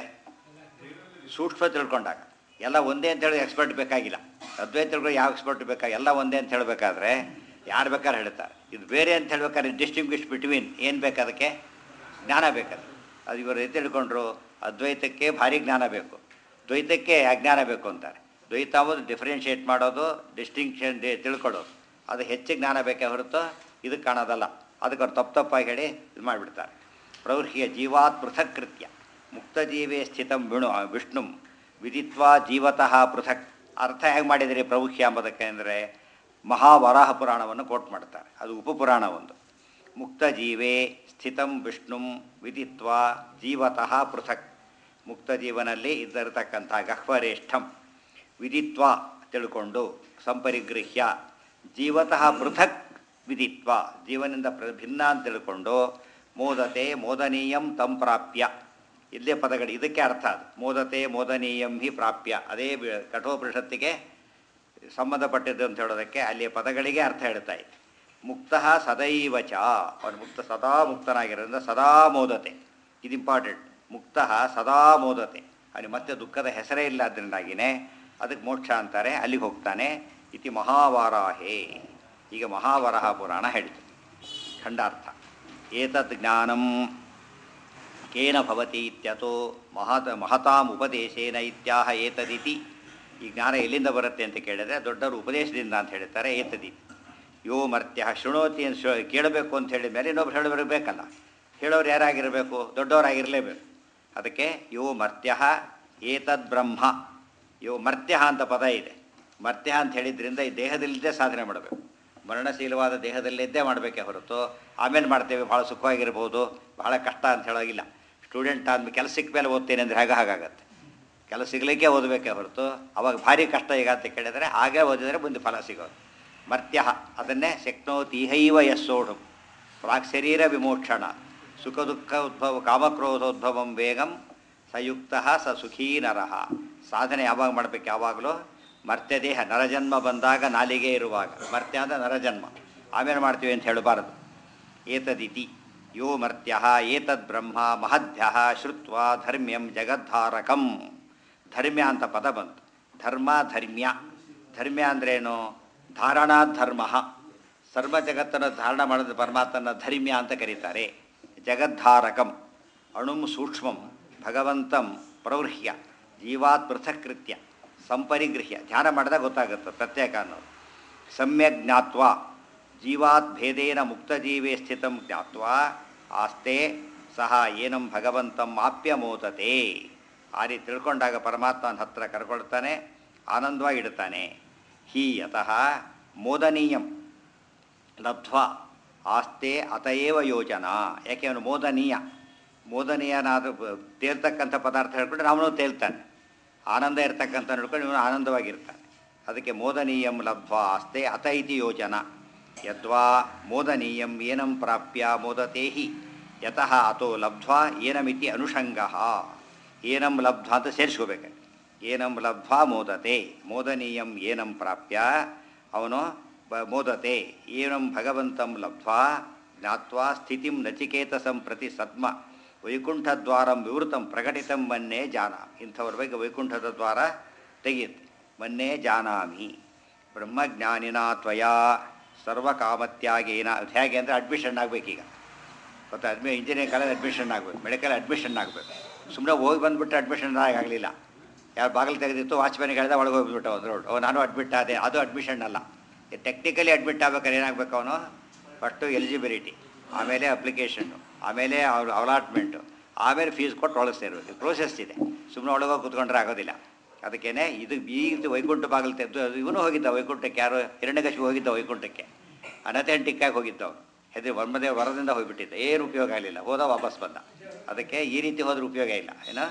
ಸೂಕ್ಷ್ಮ ತಿಳ್ಕೊಂಡಾಗ ಎಲ್ಲ ಒಂದೇ ಅಂತ ಹೇಳಿ ಎಕ್ಸ್ಪರ್ಟ್ ಬೇಕಾಗಿಲ್ಲ ಅದ್ವೈತ ತಿಳ್ಕೊಂಡು ಯಾವ ಎಕ್ಸ್ಪರ್ಟ್ ಬೇಕಾ ಎಲ್ಲ ಒಂದೇ ಅಂತ ಹೇಳಬೇಕಾದ್ರೆ ಯಾರು ಬೇಕಾದ್ರೆ ಹೇಳ್ತಾರೆ ಇದು ಬೇರೆ ಅಂತ ಹೇಳ್ಬೇಕಾದ್ರೆ ಡಿಸ್ಟಿಂಗ್ವಿಶ್ ಬಿಟ್ವೀನ್ ಏನು ಬೇಕು ಅದಕ್ಕೆ ಜ್ಞಾನ ಬೇಕದು ಅದು ಇವರು ಎದ್ದು ತಿಳ್ಕೊಂಡ್ರು ಅದ್ವೈತಕ್ಕೆ ಭಾರಿ ಜ್ಞಾನ ಬೇಕು ದ್ವೈತಕ್ಕೆ ಅಜ್ಞಾನ ಬೇಕು ಅಂತಾರೆ ದ್ವೈತ ಅಂಬುದು ಡಿಫ್ರೆನ್ಷಿಯೇಟ್ ಮಾಡೋದು ಡಿಸ್ಟಿಂಕ್ಷನ್ ತಿಳ್ಕೊಳ್ಳೋದು ಅದು ಹೆಚ್ಚು ಜ್ಞಾನ ಬೇಕೇ ಹೊರತು ಇದಕ್ಕೆ ಕಾಣೋದಲ್ಲ ಅದಕ್ಕೆ ಅವ್ರು ತಪ್ಪು ತಪ್ಪಾಗಿ ಹೇಳಿ ಇದು ಮಾಡಿಬಿಡ್ತಾರೆ ಪ್ರವೃಹ್ಯ ಜೀವಾತ್ ಪೃಥಕ್ ಕೃತ್ಯ ಮುಕ್ತಜೀವೇ ಸ್ಥಿತಂ ವಿಣು ವಿಷ್ಣು ವಿದಿತ್ವಾ ಜೀವತಃ ಪೃಥಕ್ ಅರ್ಥ ಹೇಗೆ ಮಾಡಿದಿರಿ ಪ್ರವೃಹ್ಯ ಎಂಬುದಕ್ಕೆ ಅಂದರೆ ಮಹಾವರಾಹ ಪುರಾಣವನ್ನು ಕೋಟ್ ಮಾಡ್ತಾರೆ ಅದು ಉಪಪುರಾಣ ಒಂದು ಮುಕ್ತ ಜೀವೇ ಸ್ಥಿತಂ ವಿಷ್ಣು ವಿದಿತ್ವಾ ಜೀವತಃ ಪೃಥಕ್ ಮುಕ್ತ ಜೀವನಲ್ಲಿ ಇದ್ದಿರತಕ್ಕಂಥ ಗಹ್ವರೇಷ್ಠಂ ವಿದಿತ್ವಾ ತಿಳ್ಕೊಂಡು ಸಂಪರಿಗೃಹ್ಯ ಜೀವತಃ ಪೃಥಕ್ ವಿದಿತ್ವ ಜೀವನಿಂದ ಪ್ರ ಭಿನ್ನ ಅಂತ ತಿಳ್ಕೊಂಡು ಮೋದತೆ ಮೋದನೀಯಂ ತಂ ಪ್ರಾಪ್ಯ ಇಲ್ಲೇ ಪದಗಳು ಇದಕ್ಕೆ ಅರ್ಥ ಅದು ಮೋದತೆ ಮೋದನೀಯಂ ಹಿ ಪ್ರಾಪ್ಯ ಅದೇ ಬಿ- ಕಠೋಪನಿಷತ್ತಿಗೆ ಸಂಬಂಧಪಟ್ಟಿದ್ದು ಅಂತ ಹೇಳೋದಕ್ಕೆ ಅಲ್ಲಿಯ ಪದಗಳಿಗೆ ಅರ್ಥ ಹೇಳ್ತಾ ಇದೆ ಮುಕ್ತ ಸದೈವ ಚ ಅವನು ಮುಕ್ತ ಸದಾ ಮುಕ್ತನಾಗಿರೋದ್ರಿಂದ ಸದಾ ಮೋದತೆ ಇದು ಇಂಪಾರ್ಟೆಂಟ್ ಮುಕ್ತ ಸದಾ ಮೋದತೆ ಅವನಿಗೆ ಮತ್ತೆ ದುಃಖದ ಹೆಸರೇ ಇಲ್ಲ ಅದರಿಂದಾಗಿನೇ ಅದಕ್ಕೆ ಮೋಕ್ಷ ಅಂತಾರೆ ಅಲ್ಲಿಗೆ ಹೋಗ್ತಾನೆ ಇತಿ ಮಹಾವಾರಾಹೇ ಈಗ ಮಹಾವರಾಹ ಪುರಾಣ ಹೇಳಿತು ಖಂಡಾರ್ಥ ಏತತ್ ಜ್ಞಾನಂ ಕೇನ ಭವತಿ ಇತ್ಯತೋ ಮಹತ್ ಮಹತಾಂ ಉಪದೇಶೇನ ಇತ್ಯಾಹ ಏತದಿತಿ ಈ ಜ್ಞಾನ ಎಲ್ಲಿಂದ ಬರುತ್ತೆ ಅಂತ ಕೇಳಿದ್ರೆ ದೊಡ್ಡವರು ಉಪದೇಶದಿಂದ ಅಂತ ಹೇಳ್ತಾರೆ ಏತದಿತಿ ಯೋ ಮರ್ತ್ಯ ಶೃಣೋತಿ ಅಂತ ಶು- ಕೇಳಬೇಕು ಅಂತ ಹೇಳಿದ ಮೇಲೆ ಇನ್ನೊಬ್ರು ಹೇಳೋರು ಬೇಕಲ್ಲ ಹೇಳೋರು ಯಾರಾಗಿರಬೇಕು ದೊಡ್ಡವರಾಗಿರಲೇಬೇಕು ಅದಕ್ಕೆ ಯೋ ಮರ್ತ್ಯ ಏತದ್ ಬ್ರಹ್ಮ ಯೋ ಮರ್ತ್ಯ ಅಂತ ಪದ ಇದೆ ಮರ್ತ್ಯ ಅಂತ ಹೇಳಿದ್ರಿಂದ ಈ ದೇಹದಲ್ಲಿದ್ದೇ ಸಾಧನೆ ಮಾಡಬೇಕು ಮರಣಶೀಲವಾದ ದೇಹದಲ್ಲಿದ್ದೇ ಮಾಡಬೇಕೇ ಹೊರತು ಆಮೇಲೆ ಮಾಡ್ತೇವೆ ಭಾಳ ಸುಖವಾಗಿರ್ಬೋದು ಬಹಳ ಕಷ್ಟ ಅಂತ ಹೇಳೋಗಿಲ್ಲ ಸ್ಟೂಡೆಂಟ್ ಆದ್ಮೇಲೆ ಕೆಲಸ ಸಿಕ್ಕ ಮೇಲೆ ಓದ್ತೇನೆ ಅಂದರೆ ಹಾಗೆ ಹಾಗಾಗತ್ತೆ ಕೆಲಸ ಸಿಗಲಿಕ್ಕೆ ಓದಬೇಕೇ ಹೊರತು ಅವಾಗ ಭಾರಿ ಕಷ್ಟ ಈಗ ಅಂತ ಕೇಳಿದರೆ ಹಾಗೆ ಓದಿದರೆ ಮುಂದೆ ಫಲ ಸಿಗೋದು ಮರ್ತ್ಯ ಅದನ್ನೇ ಶಕ್ನೋತೀಹೈವ ಯಸ್ಸೋಢು ಪ್ರಾಕ್ ಶರೀರ ವಿಮೋಕ್ಷಣ ಸುಖ ದುಃಖ ಉದ್ಭವ ಕಾಮಕ್ರೋಧೋದ್ಭವಂ ವೇಗಂ ಸಯುಕ್ತ ಸ ಸುಖೀ ನರಃ ಸಾಧನೆ ಯಾವಾಗ ಮಾಡಬೇಕು ಯಾವಾಗಲೂ ಮರ್ತ್ಯ ದೇಹ ನರಜನ್ಮ ಬಂದಾಗ ನಾಲಿಗೆ ಇರುವಾಗ ಮರ್ತ್ಯ ಅಂದರೆ ನರಜನ್ಮ ಆಮೇಲೆ ಮಾಡ್ತೀವಿ ಅಂತ ಹೇಳಬಾರದು ಏತದಿತಿ ಯೋ ಮರ್ತ್ಯ ಏತದ್ ಬ್ರಹ್ಮ ಮಹದ್ಭ್ಯ ಶ್ರುತ್ವ ಧರ್ಮ್ಯಂ ಜಗದ್ಧಾರಕಂ ಧರ್ಮ್ಯ ಅಂತ ಪದ ಬಂತು ಧರ್ಮ ಧರ್ಮ್ಯ ಧರ್ಮ್ಯ ಅಂದ್ರೇನು ಧಾರಣಾ ಧರ್ಮ ಸರ್ವ ಜಗತ್ತನ್ನು ಧಾರಣ ಮಾಡಿದ ಪರಮಾತ್ಮನ ಧರ್ಮ್ಯ ಅಂತ ಕರೀತಾರೆ ಜಗದ್ಧಾರಕಂ ಅಣುಂ ಸೂಕ್ಷ್ಮಂ ಭಗವಂತಂ ಪ್ರವೃಹ್ಯ ಜೀವಾತ್ ಪೃಥಕ್ಕೃತ್ಯ ಸಂಪರಿಗೃಹ್ಯ ಧ್ಯಾನ ಮಾಡಿದಾಗ ಗೊತ್ತಾಗುತ್ತೆ ಪ್ರತ್ಯೇಕ ಅನ್ನೋದು ಸಮ್ಯಕ್ ಜ್ಞಾತ್ವ ಜೀವಾತ್ ಭೇದೇನ ಮುಕ್ತಜೀವೇ ಸ್ಥಿತಂ ಜ್ಞಾತ್ವ ಆಸ್ತೆ ಸಹ ಏನಂ ಭಗವಂತಂ ಆಪ್ಯ ಮೋದತೆ ಆ ರೀತಿ ತಿಳ್ಕೊಂಡಾಗ ಪರಮಾತ್ಮನ ಹತ್ರ ಕರ್ಕೊಳ್ತಾನೆ ಆನಂದವಾಗಿ ಇಡ್ತಾನೆ ಹೀ ಯತಃ ಮೋದನೀಯಂ ಲಬ್ಧ್ವಾ ಆಸ್ತೆ ಅತಯೇವ ಯೋಜನಾ ಯಾಕೆ ಅವನು ಮೋದನೀಯ ಮೋದನೀಯನಾದ ತೇಲ್ತಕ್ಕಂಥ ಪದಾರ್ಥ ಹೇಳ್ಕೊಂಡ್ರೆ ಅವನು ತೇಲ್ತಾನೆ ಆನಂದ ಇರ್ತಕ್ಕಂಥ ನೋಡ್ಕೊಂಡು ಇವನು ಆನಂದವಾಗಿರ್ತಾನೆ ಅದಕ್ಕೆ ಮೋದನೀಯಂ ಲಬ್ಧ್ವಾ ಆಸ್ತೆ ಅತ ಇತಿ ಯೋಜನಾ ಯದ್ವಾ ಮೋದನೀಯಂ ಏನಂ ಪ್ರಾಪ್ಯ ಮೋದತೆ ಹಿ ಯತಃ ಅತೋ ಲಬ್ಧ್ವಾ ಏನಮಿತಿ ಅನುಷಂಗ ಏನಂ ಲಬ್ಧ್ವಾ ಅಂತ ಸೇರಿಸ್ಕೋಬೇಕು ಏನಂ ಲಬ್ಧ್ವಾ ಮೋದತೆ ಮೋದನೀಯಂ ಏನಂ ಪ್ರಾಪ್ಯ ಅವನು ಬ ಮೋದತೆ ಏನಂ ಭಗವಂತಂ ಲಬ್ಧ್ವಾ ಜ್ಞಾತ್ವಾ ಸ್ಥಿತಿಂ ನಚಿಕೇತಸಂ ಪ್ರತಿ ಸದ್ಮ ವೈಕುಂಠದ್ವಾರಂ ವಿವೃತಂ ಪ್ರಕಟಿತಂ ಮನ್ನೇ ಜಾನ ಇಂಥವ್ರ ಬಗ್ಗೆ ವೈಕುಂಠದ ದ್ವಾರ ತೆಗೆಯುತ್ತೆ ಮನ್ನೇ ಜಾನಾಮಿ ಬ್ರಹ್ಮಜ್ಞಾನಿನ ತ್ವಯಾ ಸರ್ವಕಾಮತ್ಯಾಗೇನ ಅದು ಹೇಗೆ ಅಂದರೆ ಅಡ್ಮಿಷನ್ ಆಗಬೇಕೀಗ ಗೊತ್ತಾ ಅಡ್ಮಿ ಇಂಜಿನಿಯರಿಂಗ್ ಕಾಲೇಜ್ ಅಡ್ಮಿಷನ್ ಆಗಬೇಕು ಮೆಡಿಕಲ್ ಅಡ್ಮಿಷನ್ ಆಗಬೇಕು ಸುಮ್ಮನೆ ಹೋಗಿ ಬಂದುಬಿಟ್ಟು ಅಡ್ಮಿಷನ್ ಆಗಲಿಲ್ಲ ಯಾರು ಬಾಗಿಲು ತೆಗೆದಿತ್ತು ವಾಚ್ಮ್ಯಾನಿಗೆ ಹೇಳಿದ ಒಳಗೆ ಹೋಗ್ಬಿಟ್ಟು ಒಂದು ರೋಡ್ ಓ ನಾನು ಅಡ್ಮಿಟ್ ಆದೆ ಅದು ಅಡ್ಮಿಷನ್ ಅಲ್ಲ ಟೆಕ್ನಿಕಲಿ ಅಡ್ಮಿಟ್ ಆಗ್ಬೇಕಾದ್ರೆ ಏನಾಗಬೇಕು ಅವನು ಫಸ್ಟು ಎಲಿಜಿಬಿಲಿಟಿ ಆಮೇಲೆ ಅಪ್ಲಿಕೇಶನ್ನು ಆಮೇಲೆ ಅವ್ರ ಅಲಾಟ್ಮೆಂಟು ಆಮೇಲೆ ಫೀಸ್ ಕೊಟ್ಟು ಒಳಗೆ ಸೇರಬೇಕು ಪ್ರೋಸೆಸ್ ಇದೆ ಸುಮ್ಮನೆ ಒಳಗೋಗಿ ಕೂತ್ಕೊಂಡ್ರೆ ಆಗೋದಿಲ್ಲ ಅದಕ್ಕೇನೆ ಇದು ಈ ರೀತಿ ವೈಕುಂಠ ಬಾಗಿಲು ತೆಗೆದು ಇವನು ಹೋಗಿದ್ದ ವೈಕುಂಠಕ್ಕೆ ಯಾರು ಹಿರಣ್ಯಕಶಿಪು ಹೋಗಿದ್ದ ವೈಕುಂಠಕ್ಕೆ ಅನಥೆಂಟಿಕ್ಕಾಗಿ ಹೋಗಿದ್ದವು ಹೆದರಿ ಒಮ್ಮದೇ ವರದಿಂದ ಹೋಗಿಬಿಟ್ಟಿದ್ದ ಏನು ಉಪಯೋಗ ಆಗಲಿಲ್ಲ ಹೋದ ವಾಪಸ್ ಬಂದ ಅದಕ್ಕೆ ಈ ರೀತಿ ಹೋದ್ರೆ ಉಪಯೋಗ ಇಲ್ಲ ಏನೋ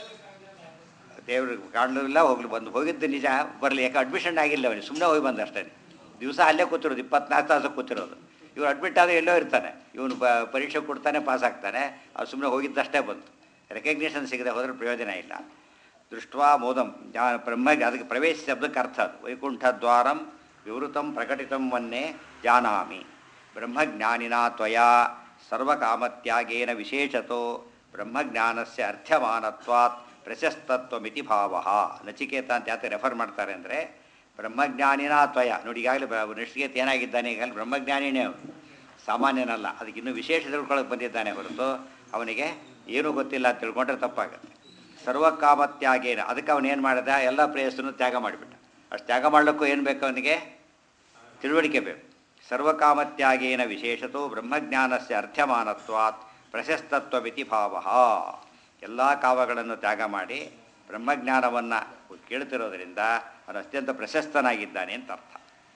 ದೇವ್ರಿಗೆ ಕಾಣಲಿಲ್ಲ ಹೋಗ್ಲಿ ಬಂದು ಹೋಗಿದ್ದು ನಿಜ ಬರಲಿ ಯಾಕೆ ಅಡ್ಮಿಷನ್ ಆಗಿಲ್ಲ ಅವನಿಗೆ ಸುಮ್ಮನೆ ಹೋಗಿ ಬಂದ ಅಷ್ಟೇ ದಿವಸ ಅಲ್ಲೇ ಕೂತಿರೋದು ಇಪ್ಪತ್ನಾಲ್ಕು ತಾಸು ಕೂತಿರೋದು ಇವ್ರು ಅಡ್ಮಿಟ್ ಆದರೆ ಎಲ್ಲೋ ಇರ್ತಾನೆ ಇವನು ಬ ಪರೀಕ್ಷೆ ಕೊಡ್ತಾನೆ ಪಾಸ್ ಆಗ್ತಾನೆ ಅವ್ರು ಸುಮ್ಮನೆ ಹೋಗಿದ್ದಷ್ಟೇ ಬಂತು ರೆಕಗ್ನಿಷನ್ ಸಿಗದೆ ಹೋದ್ರೆ ಪ್ರಯೋಜನ ಇಲ್ಲ ದೃಷ್ಟ್ವಾ ಮೋದಂ ಜ್ಞಾನ ಬ್ರಹ್ಮ ಅದಕ್ಕೆ ಪ್ರವೇಶ ಶಬ್ದಕ್ಕೆ ಅರ್ಥ ಅದು ವೈಕುಂಠ ದ್ವಾರಂ ವಿವೃತಂ ಪ್ರಕಟಿತಂ ವನ್ನೇ ಜಾನಾಮಿ ಬ್ರಹ್ಮಜ್ಞಾನಿನ ತ್ವಯಾ ಸರ್ವಕಾಮತ್ಯಾಗೇನ ವಿಶೇಷತೋ ಬ್ರಹ್ಮಜ್ಞಾನಸ್ಯ ಅರ್ಥಮಾನತ್ವಾತ್ ಪ್ರಶಸ್ತತ್ವಮಿತಿ ಭಾವ ನಚಿಕೇತ ಅಂತ ಯಾಕೆ ರೆಫರ್ ಮಾಡ್ತಾರೆ ಅಂದರೆ ಬ್ರಹ್ಮಜ್ಞಾನಿನ ತ್ವಯ ನೋಡಿ ಈಗಾಗಲೇ ನಚಿಕೇತ ಏನಾಗಿದ್ದಾನೆ ಈಗಾಗಲೇ ಬ್ರಹ್ಮಜ್ಞಾನಿನೇ ಅವನು ಸಾಮಾನ್ಯನಲ್ಲ ಅದಕ್ಕೆ ಇನ್ನೂ ವಿಶೇಷ ತಿಳ್ಕೊಳಕ್ಕೆ ಬಂದಿದ್ದಾನೆ ಹೊರತು ಅವನಿಗೆ ಏನೂ ಗೊತ್ತಿಲ್ಲ ಅಂತ ತಿಳ್ಕೊಂಡ್ರೆ ತಪ್ಪಾಗುತ್ತೆ ಸರ್ವಕಾಮತ್ಯಾಗೇನ ಅದಕ್ಕೆ ಅವನೇನು ಮಾಡಿದ ಎಲ್ಲ ಪ್ರೇಯಸ್ಸನ್ನು ತ್ಯಾಗ ಮಾಡಿಬಿಟ್ಟ ಅಷ್ಟು ತ್ಯಾಗ ಮಾಡಲಿಕ್ಕೂ ಏನು ಬೇಕು ಅವನಿಗೆ ತಿಳುವಳಿಕೆ ಬೇಕು ಸರ್ವಕಾಮತ್ಯಾಗೇನ ವಿಶೇಷತೋ ಬ್ರಹ್ಮಜ್ಞಾನಸ್ಯ ಅರ್ಥಮಾನತ್ವಾತ್ ಪ್ರಶಸ್ತತ್ವಮಿತಿ ಭಾವ ಎಲ್ಲ ಕಾಮಗಳನ್ನು ತ್ಯಾಗ ಮಾಡಿ ಬ್ರಹ್ಮಜ್ಞಾನವನ್ನು ಕೇಳ್ತಿರೋದ್ರಿಂದ ಅವನು ಅತ್ಯಂತ ಪ್ರಶಸ್ತನಾಗಿದ್ದಾನೆ ಅಂತ ಅರ್ಥ